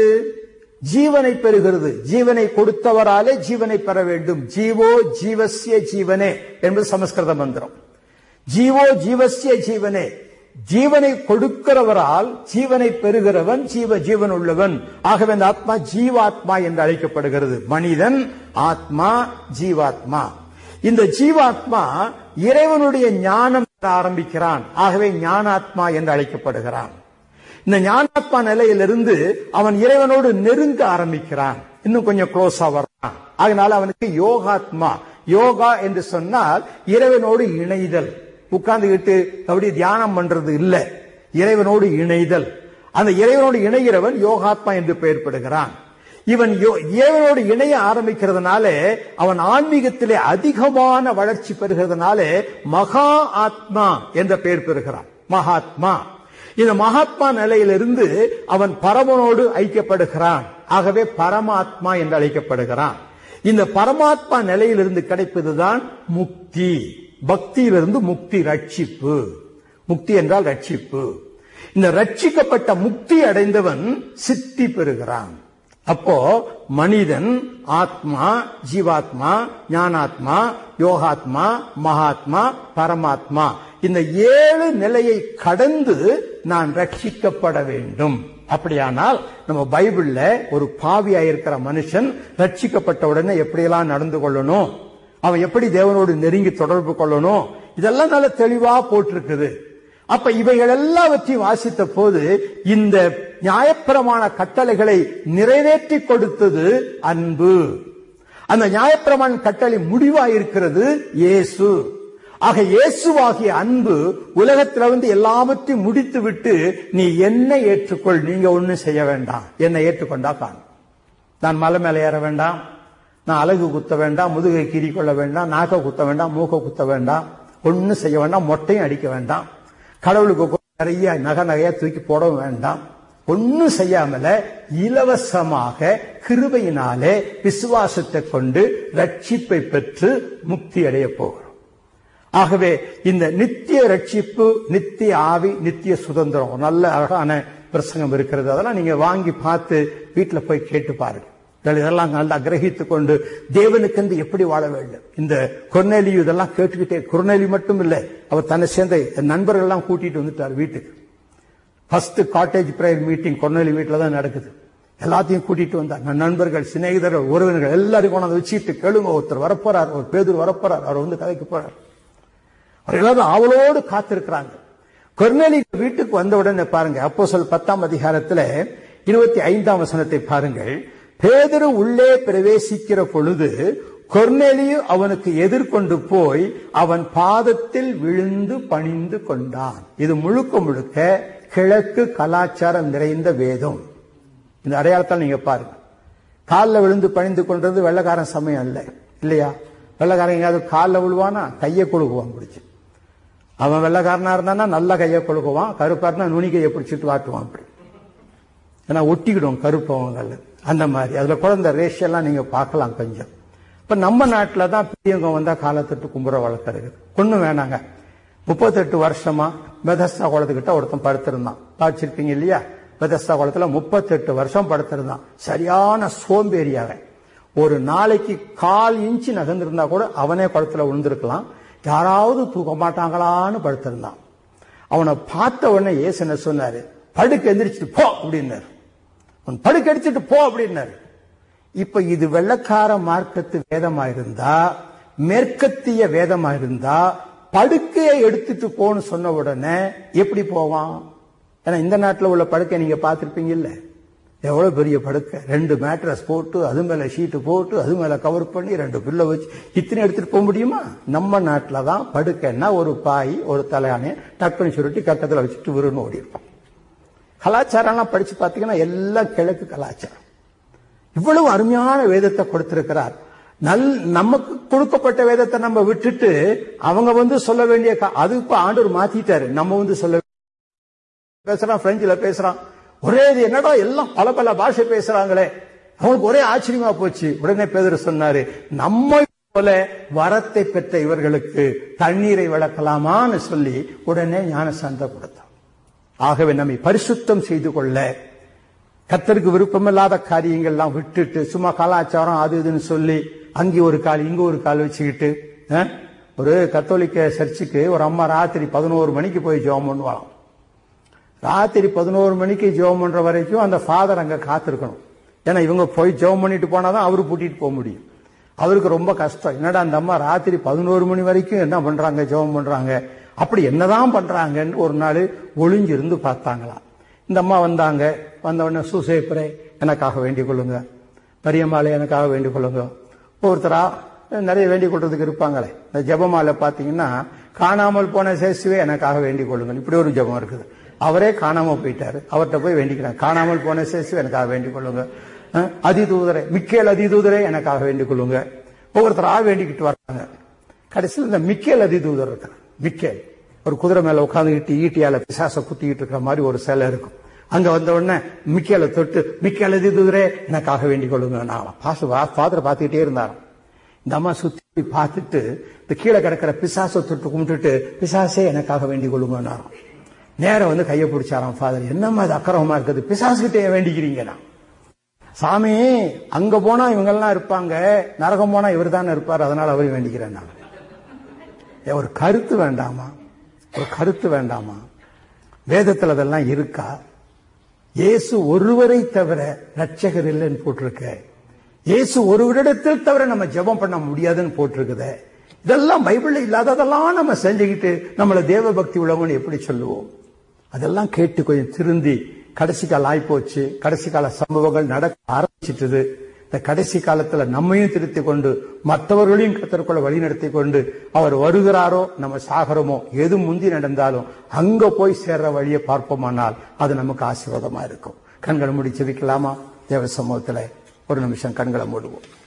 S1: ஜீவனை பெறுகிறது ஜீவனை கொடுத்தவராலே ஜீவனை பெற வேண்டும் ஜீவோ ஜீவசிய ஜீவனே என்பது சமஸ்கிருத மந்திரம் ஜீவோ ஜீவசிய ஜீவனே ஜீவனை கொடுக்கிறவரால் ஜீவனை பெறுகிறவன் ஜீவ ஜீவன் உள்ளவன் ஆகவே இந்த ஆத்மா ஜீவாத்மா என்று அழைக்கப்படுகிறது மனிதன் ஆத்மா ஜீவாத்மா இந்த ஜீவாத்மா இறைவனுடைய ஞானம் பெற ஆரம்பிக்கிறான் ஆகவே ஞானாத்மா என்று அழைக்கப்படுகிறான் இந்த ஞானாத்மா நிலையிலிருந்து அவன் இறைவனோடு நெருங்க ஆரம்பிக்கிறான் இன்னும் கொஞ்சம் க்ளோஸா வர்றான் அதனால அவனுக்கு யோகாத்மா யோகா என்று சொன்னால் இறைவனோடு இணைதல் உட்கார்ந்துகிட்டு அப்படி தியானம் பண்றது இல்ல இறைவனோடு இணைதல் அந்த இறைவனோடு இணைகிறவன் யோகாத்மா என்று பெயர்படுகிறான் இவன் யோ- இறைவனோடு இணைய ஆரம்பிக்கிறதுனால அவன் ஆன்மீகத்திலே அதிகமான வளர்ச்சி பெறுகிறதுனால மகா ஆத்மா என்ற பெயர் பெறுகிறான் மகாத்மா இந்த மகாத்மா நிலையிலிருந்து அவன் பரமனோடு ஐக்கியப்படுகிறான் ஆகவே பரமாத்மா என்று அழைக்கப்படுகிறான் இந்த பரமாத்மா நிலையிலிருந்து கிடைப்பதுதான் முக்தி பக்தியிலிருந்து முக்தி ரட்சிப்பு முக்தி என்றால் ரட்சிப்பு இந்த ரட்சிக்கப்பட்ட முக்தி அடைந்தவன் சித்தி பெறுகிறான் அப்போ மனிதன் ஆத்மா ஜீவாத்மா ஞானாத்மா யோகாத்மா மகாத்மா பரமாத்மா இந்த ஏழு நிலையை கடந்து நான் ரட்சிக்கப்பட வேண்டும் அப்படியானால் நம்ம பைபிள்ல ஒரு பாவியா இருக்கிற மனுஷன் ரட்சிக்கப்பட்ட உடனே எப்படியெல்லாம் நடந்து கொள்ளணும் அவன் எப்படி தேவனோடு நெருங்கி தொடர்பு கொள்ளணும் இதெல்லாம் நல்ல தெளிவா போட்டிருக்குது அப்ப இவைகள் எல்லாவற்றையும் வாசித்த போது இந்த நியாயப்பிரமாண கட்டளைகளை நிறைவேற்றி கொடுத்தது அன்பு அந்த நியாயப்பிரமாண கட்டளை முடிவாயிருக்கிறது இயேசு ஆக இயேசுவாகிய அன்பு உலகத்துல வந்து எல்லாவற்றையும் முடித்து விட்டு நீ என்னை ஏற்றுக்கொள் நீங்க ஒண்ணும் செய்ய வேண்டாம் என்னை ஏற்றுக்கொண்டா காணும் நான் மலை மேல ஏற வேண்டாம் நான் அழகு குத்த வேண்டாம் முதுகை கீறி கொள்ள வேண்டாம் நாக்க குத்த வேண்டாம் மூக்க குத்த வேண்டாம் ஒன்னும் செய்ய வேண்டாம் மொட்டையும் அடிக்க வேண்டாம் கடவுளுக்கு நிறைய நகை நகையா தூக்கி போடவும் வேண்டாம் ஒன்னும் செய்யாமல இலவசமாக கிருபையினாலே விசுவாசத்தை கொண்டு ரட்சிப்பை பெற்று முக்தி அடைய போகிறோம் ஆகவே இந்த நித்திய ரட்சிப்பு நித்திய ஆவி நித்திய சுதந்திரம் ஒரு நல்ல அழகான பிரசங்கம் இருக்கிறது அதெல்லாம் நீங்க வாங்கி பார்த்து வீட்டுல போய் கேட்டு பாருங்க இதில் இதெல்லாம் நல்லா கிரகித்துக் கொண்டு தேவனுக்கென்று எப்படி வாழ வேண்டும் இந்த கொர்நேலியு இதெல்லாம் கேட்டுக்கிட்டே குர்நேலி மட்டும் இல்லை அவர் தன்னை சேர்ந்த நண்பர்கள் எல்லாம் கூட்டிட்டு வந்துட்டார் வீட்டுக்கு ஃபர்ஸ்ட் காட்டேஜ் பிரேயர் மீட்டிங் கொர்நேலி வீட்டில் தான் நடக்குது எல்லாத்தையும் கூட்டிட்டு வந்தார் நன் நண்பர்கள் சிநேகிதர்கள் உறவினர்கள் எல்லாரும் கொண்டாந்து வச்சுட்டு கேளுங்க ஒருத்தர் வரப்போறார் ஒரு பேதூர் வரப்போறார் அவர் வந்து கதைக்கு போறார் அவர் எல்லாரும் ஆவலோடு காத்திருக்கிறாங்க கொர்நேலி வீட்டுக்கு வந்த உடனே பாருங்க அப்போ சொல் பத்தாம் அதிகாரத்துல இருபத்தி ஐந்தாம் வசனத்தை பாருங்கள் பேதரு உள்ளே பிரவேசிக்கிற பொழுது கொர்நேலியு அவனுக்கு எதிர்கொண்டு போய் அவன் பாதத்தில் விழுந்து பணிந்து கொண்டான் இது முழுக்க முழுக்க கிழக்கு கலாச்சாரம் நிறைந்த வேதம் இந்த அடையாளத்தால் நீங்க பாருங்க காலில் விழுந்து பணிந்து கொண்டது வெள்ளக்காரன் சமயம் அல்ல இல்லையா வெள்ளக்காரன் எங்கேயாவது காலில் விழுவானா கையை கொழுகுவான் பிடிச்சு அவன் வெள்ளக்காரனா இருந்தானா நல்ல கையை கொழுகுவான் கருப்பாருனா நுனி கையை பிடிச்சிட்டு வாட்டுவான் அப்படி ஏன்னா ஒட்டிக்கிடும் கருப்பு அவங்கள அந்த மாதிரி அதுல கூட இந்த ரேஷியெல்லாம் நீங்க பார்க்கலாம் கொஞ்சம் இப்ப நம்ம நாட்டில் தான் பெரியவங்க வந்தா காலத்தொட்டு கும்புற வழக்கம் இருக்குது ஒண்ணும் வேணாங்க முப்பத்தெட்டு வருஷமா பெதஸ்தா குளத்துக்கிட்ட ஒருத்தன் படுத்திருந்தான் பார்த்துருப்பீங்க இல்லையா பெதஸ்தா குளத்துல முப்பத்தெட்டு வருஷம் படுத்திருந்தான் சரியான சோம்பேறியாக ஒரு நாளைக்கு கால் இன்ச்சு நகர்ந்திருந்தா கூட அவனே குளத்துல விழுந்திருக்கலாம் யாராவது தூக்க மாட்டாங்களான்னு படுத்திருந்தான் அவனை பார்த்த உடனே ஏசு என்ன சொன்னாரு படுக்க எந்திரிச்சிட்டு போ அப்படின்னாரு உன் படுக்க அடிச்சிட்டு போ அப்படின்னாரு இப்ப இது வெள்ளக்கார மார்க்கத்து வேதமா இருந்தா மேற்கத்திய வேதமா இருந்தா படுக்கையை எடுத்துட்டு போன்னு சொன்ன உடனே எப்படி போவான் ஏன்னா இந்த நாட்டில் உள்ள படுக்கை நீங்க பார்த்திருப்பீங்க இல்ல எவ்வளவு பெரிய படுக்கை ரெண்டு மேட்ரஸ் போட்டு அது மேல ஷீட்டு போட்டு அது மேல கவர் பண்ணி ரெண்டு பில்லை வச்சு இத்தனை எடுத்துட்டு போக முடியுமா நம்ம நாட்டில் தான் படுக்கைன்னா ஒரு பாய் ஒரு தலையானையை டக்குன்னு சுருட்டி கக்கத்தில் வச்சுட்டு விருன்னு ஓடி இருப்பான் கலாச்சாரம்லாம் படிச்சு பார்த்தீங்கன்னா எல்லாம் கிழக்கு கலாச்சாரம் இவ்வளவு அருமையான வேதத்தை கொடுத்திருக்கிறார் நல் நமக்கு கொடுக்கப்பட்ட வேதத்தை நம்ம விட்டுட்டு அவங்க வந்து சொல்ல வேண்டிய கா- அது இப்ப ஆண்டவர் மாத்திட்டாரு நம்ம வந்து சொல்ல பேசுறான் பிரெஞ்சுல பேசுறான் ஒரே இது என்னடா எல்லாம் பல பல பாஷை பேசுறாங்களே அவங்களுக்கு ஒரே ஆச்சரியமா போச்சு உடனே பேதர் சொன்னாரு நம்ம போல வரத்தை பெற்ற இவர்களுக்கு தண்ணீரை விளக்கலாமான்னு சொல்லி உடனே ஞானசாந்த கொடுத்தான் ஆகவே நம்மை பரிசுத்தம் செய்து கொள்ள கத்தருக்கு விருப்பமில்லாத காரியங்கள்லாம் விட்டுட்டு சும்மா கலாச்சாரம் அது இதுன்னு சொல்லி அங்கே ஒரு கால் இங்க ஒரு கால் வச்சுக்கிட்டு அஹ், ஒரு கத்தோலிக்க சர்ச்சுக்கு ஒரு அம்மா ராத்திரி பதினோரு மணிக்கு போய் ஜெபம் பண்ணுவாளாம் ராத்திரி பதினோரு மணிக்கு ஜெபம் பண்ற வரைக்கும் அந்த ஃபாதர் அங்க காத்திருக்கணும் ஏன்னா இவங்க போய் ஜெபம் பண்ணிட்டு போனாதான் அவரு கூட்டிட்டு போக முடியும் அவருக்கு ரொம்ப கஷ்டம் என்னடா அந்த அம்மா ராத்திரி பதினோரு மணி வரைக்கும் என்ன பண்றாங்க ஜெபம் பண்றாங்க அப்படி என்னதான் பண்றாங்கன்னு ஒரு நாள் ஒளிஞ்சிருந்து பார்த்தாங்களாம் இந்த அம்மா வந்தாங்க வந்த உடனே சூசேப்பரே எனக்காக வேண்டிக் கொள்ளுங்க மரியம்மாளே எனக்காக வேண்டிக் கொள்ளுங்க ஒவ்வொருத்தரா நிறைய வேண்டிக் கொள்றதுக்கு இருப்பாங்களே இந்த ஜெபமாலை பார்த்தீங்கன்னா காணாமல் போன சேசுவே எனக்காக வேண்டிக் கொள்ளுங்கள் இப்படி ஒரு ஜெபம் இருக்குது அவரே காணாம போயிட்டாரு அவர்கிட்ட போய் வேண்டிக்கிறாங்க காணாமல் போன சேசுவே எனக்காக வேண்டிக் கொள்ளுங்க அஹ், அதிதூதரே மிக்கேல் அதிதூதரே எனக்காக வேண்டிக் கொள்ளுங்க ஒவ்வொருத்தரா வேண்டிக்கிட்டு வர்றாங்க கடைசியில் இந்த மிக்கேல் அதிதூதர் இருக்கிறார் மிக்கேல் ஒரு குதிரை மேல உட்காந்துக்கிட்டு ஈட்டியால பிசாச குத்திக்கிட்டு இருக்கிற மாதிரி ஒரு சிலை இருக்கும் அங்க வந்த உடனே மிக்கேலை தொட்டு மிக்கேல் அதிதூதரே எனக்காக வேண்டிக் கொள்ளுங்க நான் பாசு ஃபாதர் பார்த்துக்கிட்டே இருந்தாராம் இந்த அம்மா சுத்தி பார்த்துட்டு இந்த கீழே கிடக்கிற பிசாசை தொட்டு கும்பிட்டுட்டு பிசாசே எனக்காக வேண்டிக் கொள்ளுங்கன்னாராம் நேரம் வந்து கையை பிடிச்சாராம் ஃபாதர் என்னம்மா இது அக்கிரமமா இருக்குது பிசாசுகிட்ட ஏன் வேண்டிக்கிறீங்கன்னா சாமி அங்க போனா இவங்கெல்லாம் இருப்பாங்க நரகம் போனா இவர் தானே இருப்பார் அதனால அவரையும் வேண்டிக்கிறேன் நான் ஏன் ஒரு கருத்து வேண்டாமா ஒரு கருத்து வேண்டாமா வேதத்துல அதெல்லாம் இருக்கா இயேசு ஒருவரை தவிர ரட்சகர் இல்லைன்னு போட்டிருக்க இயேசு ஒருவரிடத்தில் தவிர நம்ம ஜெபம் பண்ண முடியாதுன்னு போட்டிருக்குதே இதெல்லாம் பைபிள்ல இல்லாததெல்லாம் நம்ம செஞ்சுக்கிட்டு நம்மள தேவ பக்தி உள்ளவங்கன்னு எப்படி சொல்லுவோம் அதெல்லாம் கேட்டு கொஞ்சம் திருந்தி கடைசி காலம் ஆயிப்போச்சு கடைசி கால சம்பவங்கள் நடக்க ஆரம்பிச்சிட்டது இந்த கடைசி காலத்துல நம்மையும் திருத்தி கொண்டு மற்றவர்களையும் கத்தருக்குள்ள வழி நடத்தி கொண்டு அவர் வருகிறாரோ நம்ம சாகரமோ எது முந்தி நடந்தாலும் அங்க போய் சேர்ற வழியை பார்ப்போமானால் அது நமக்கு ஆசீர்வாதமா இருக்கும் கண்களை மூடி செவிக்கலாமா தேவ சமூகத்துல ஒரு நிமிஷம் கண்களை மூடுவோம்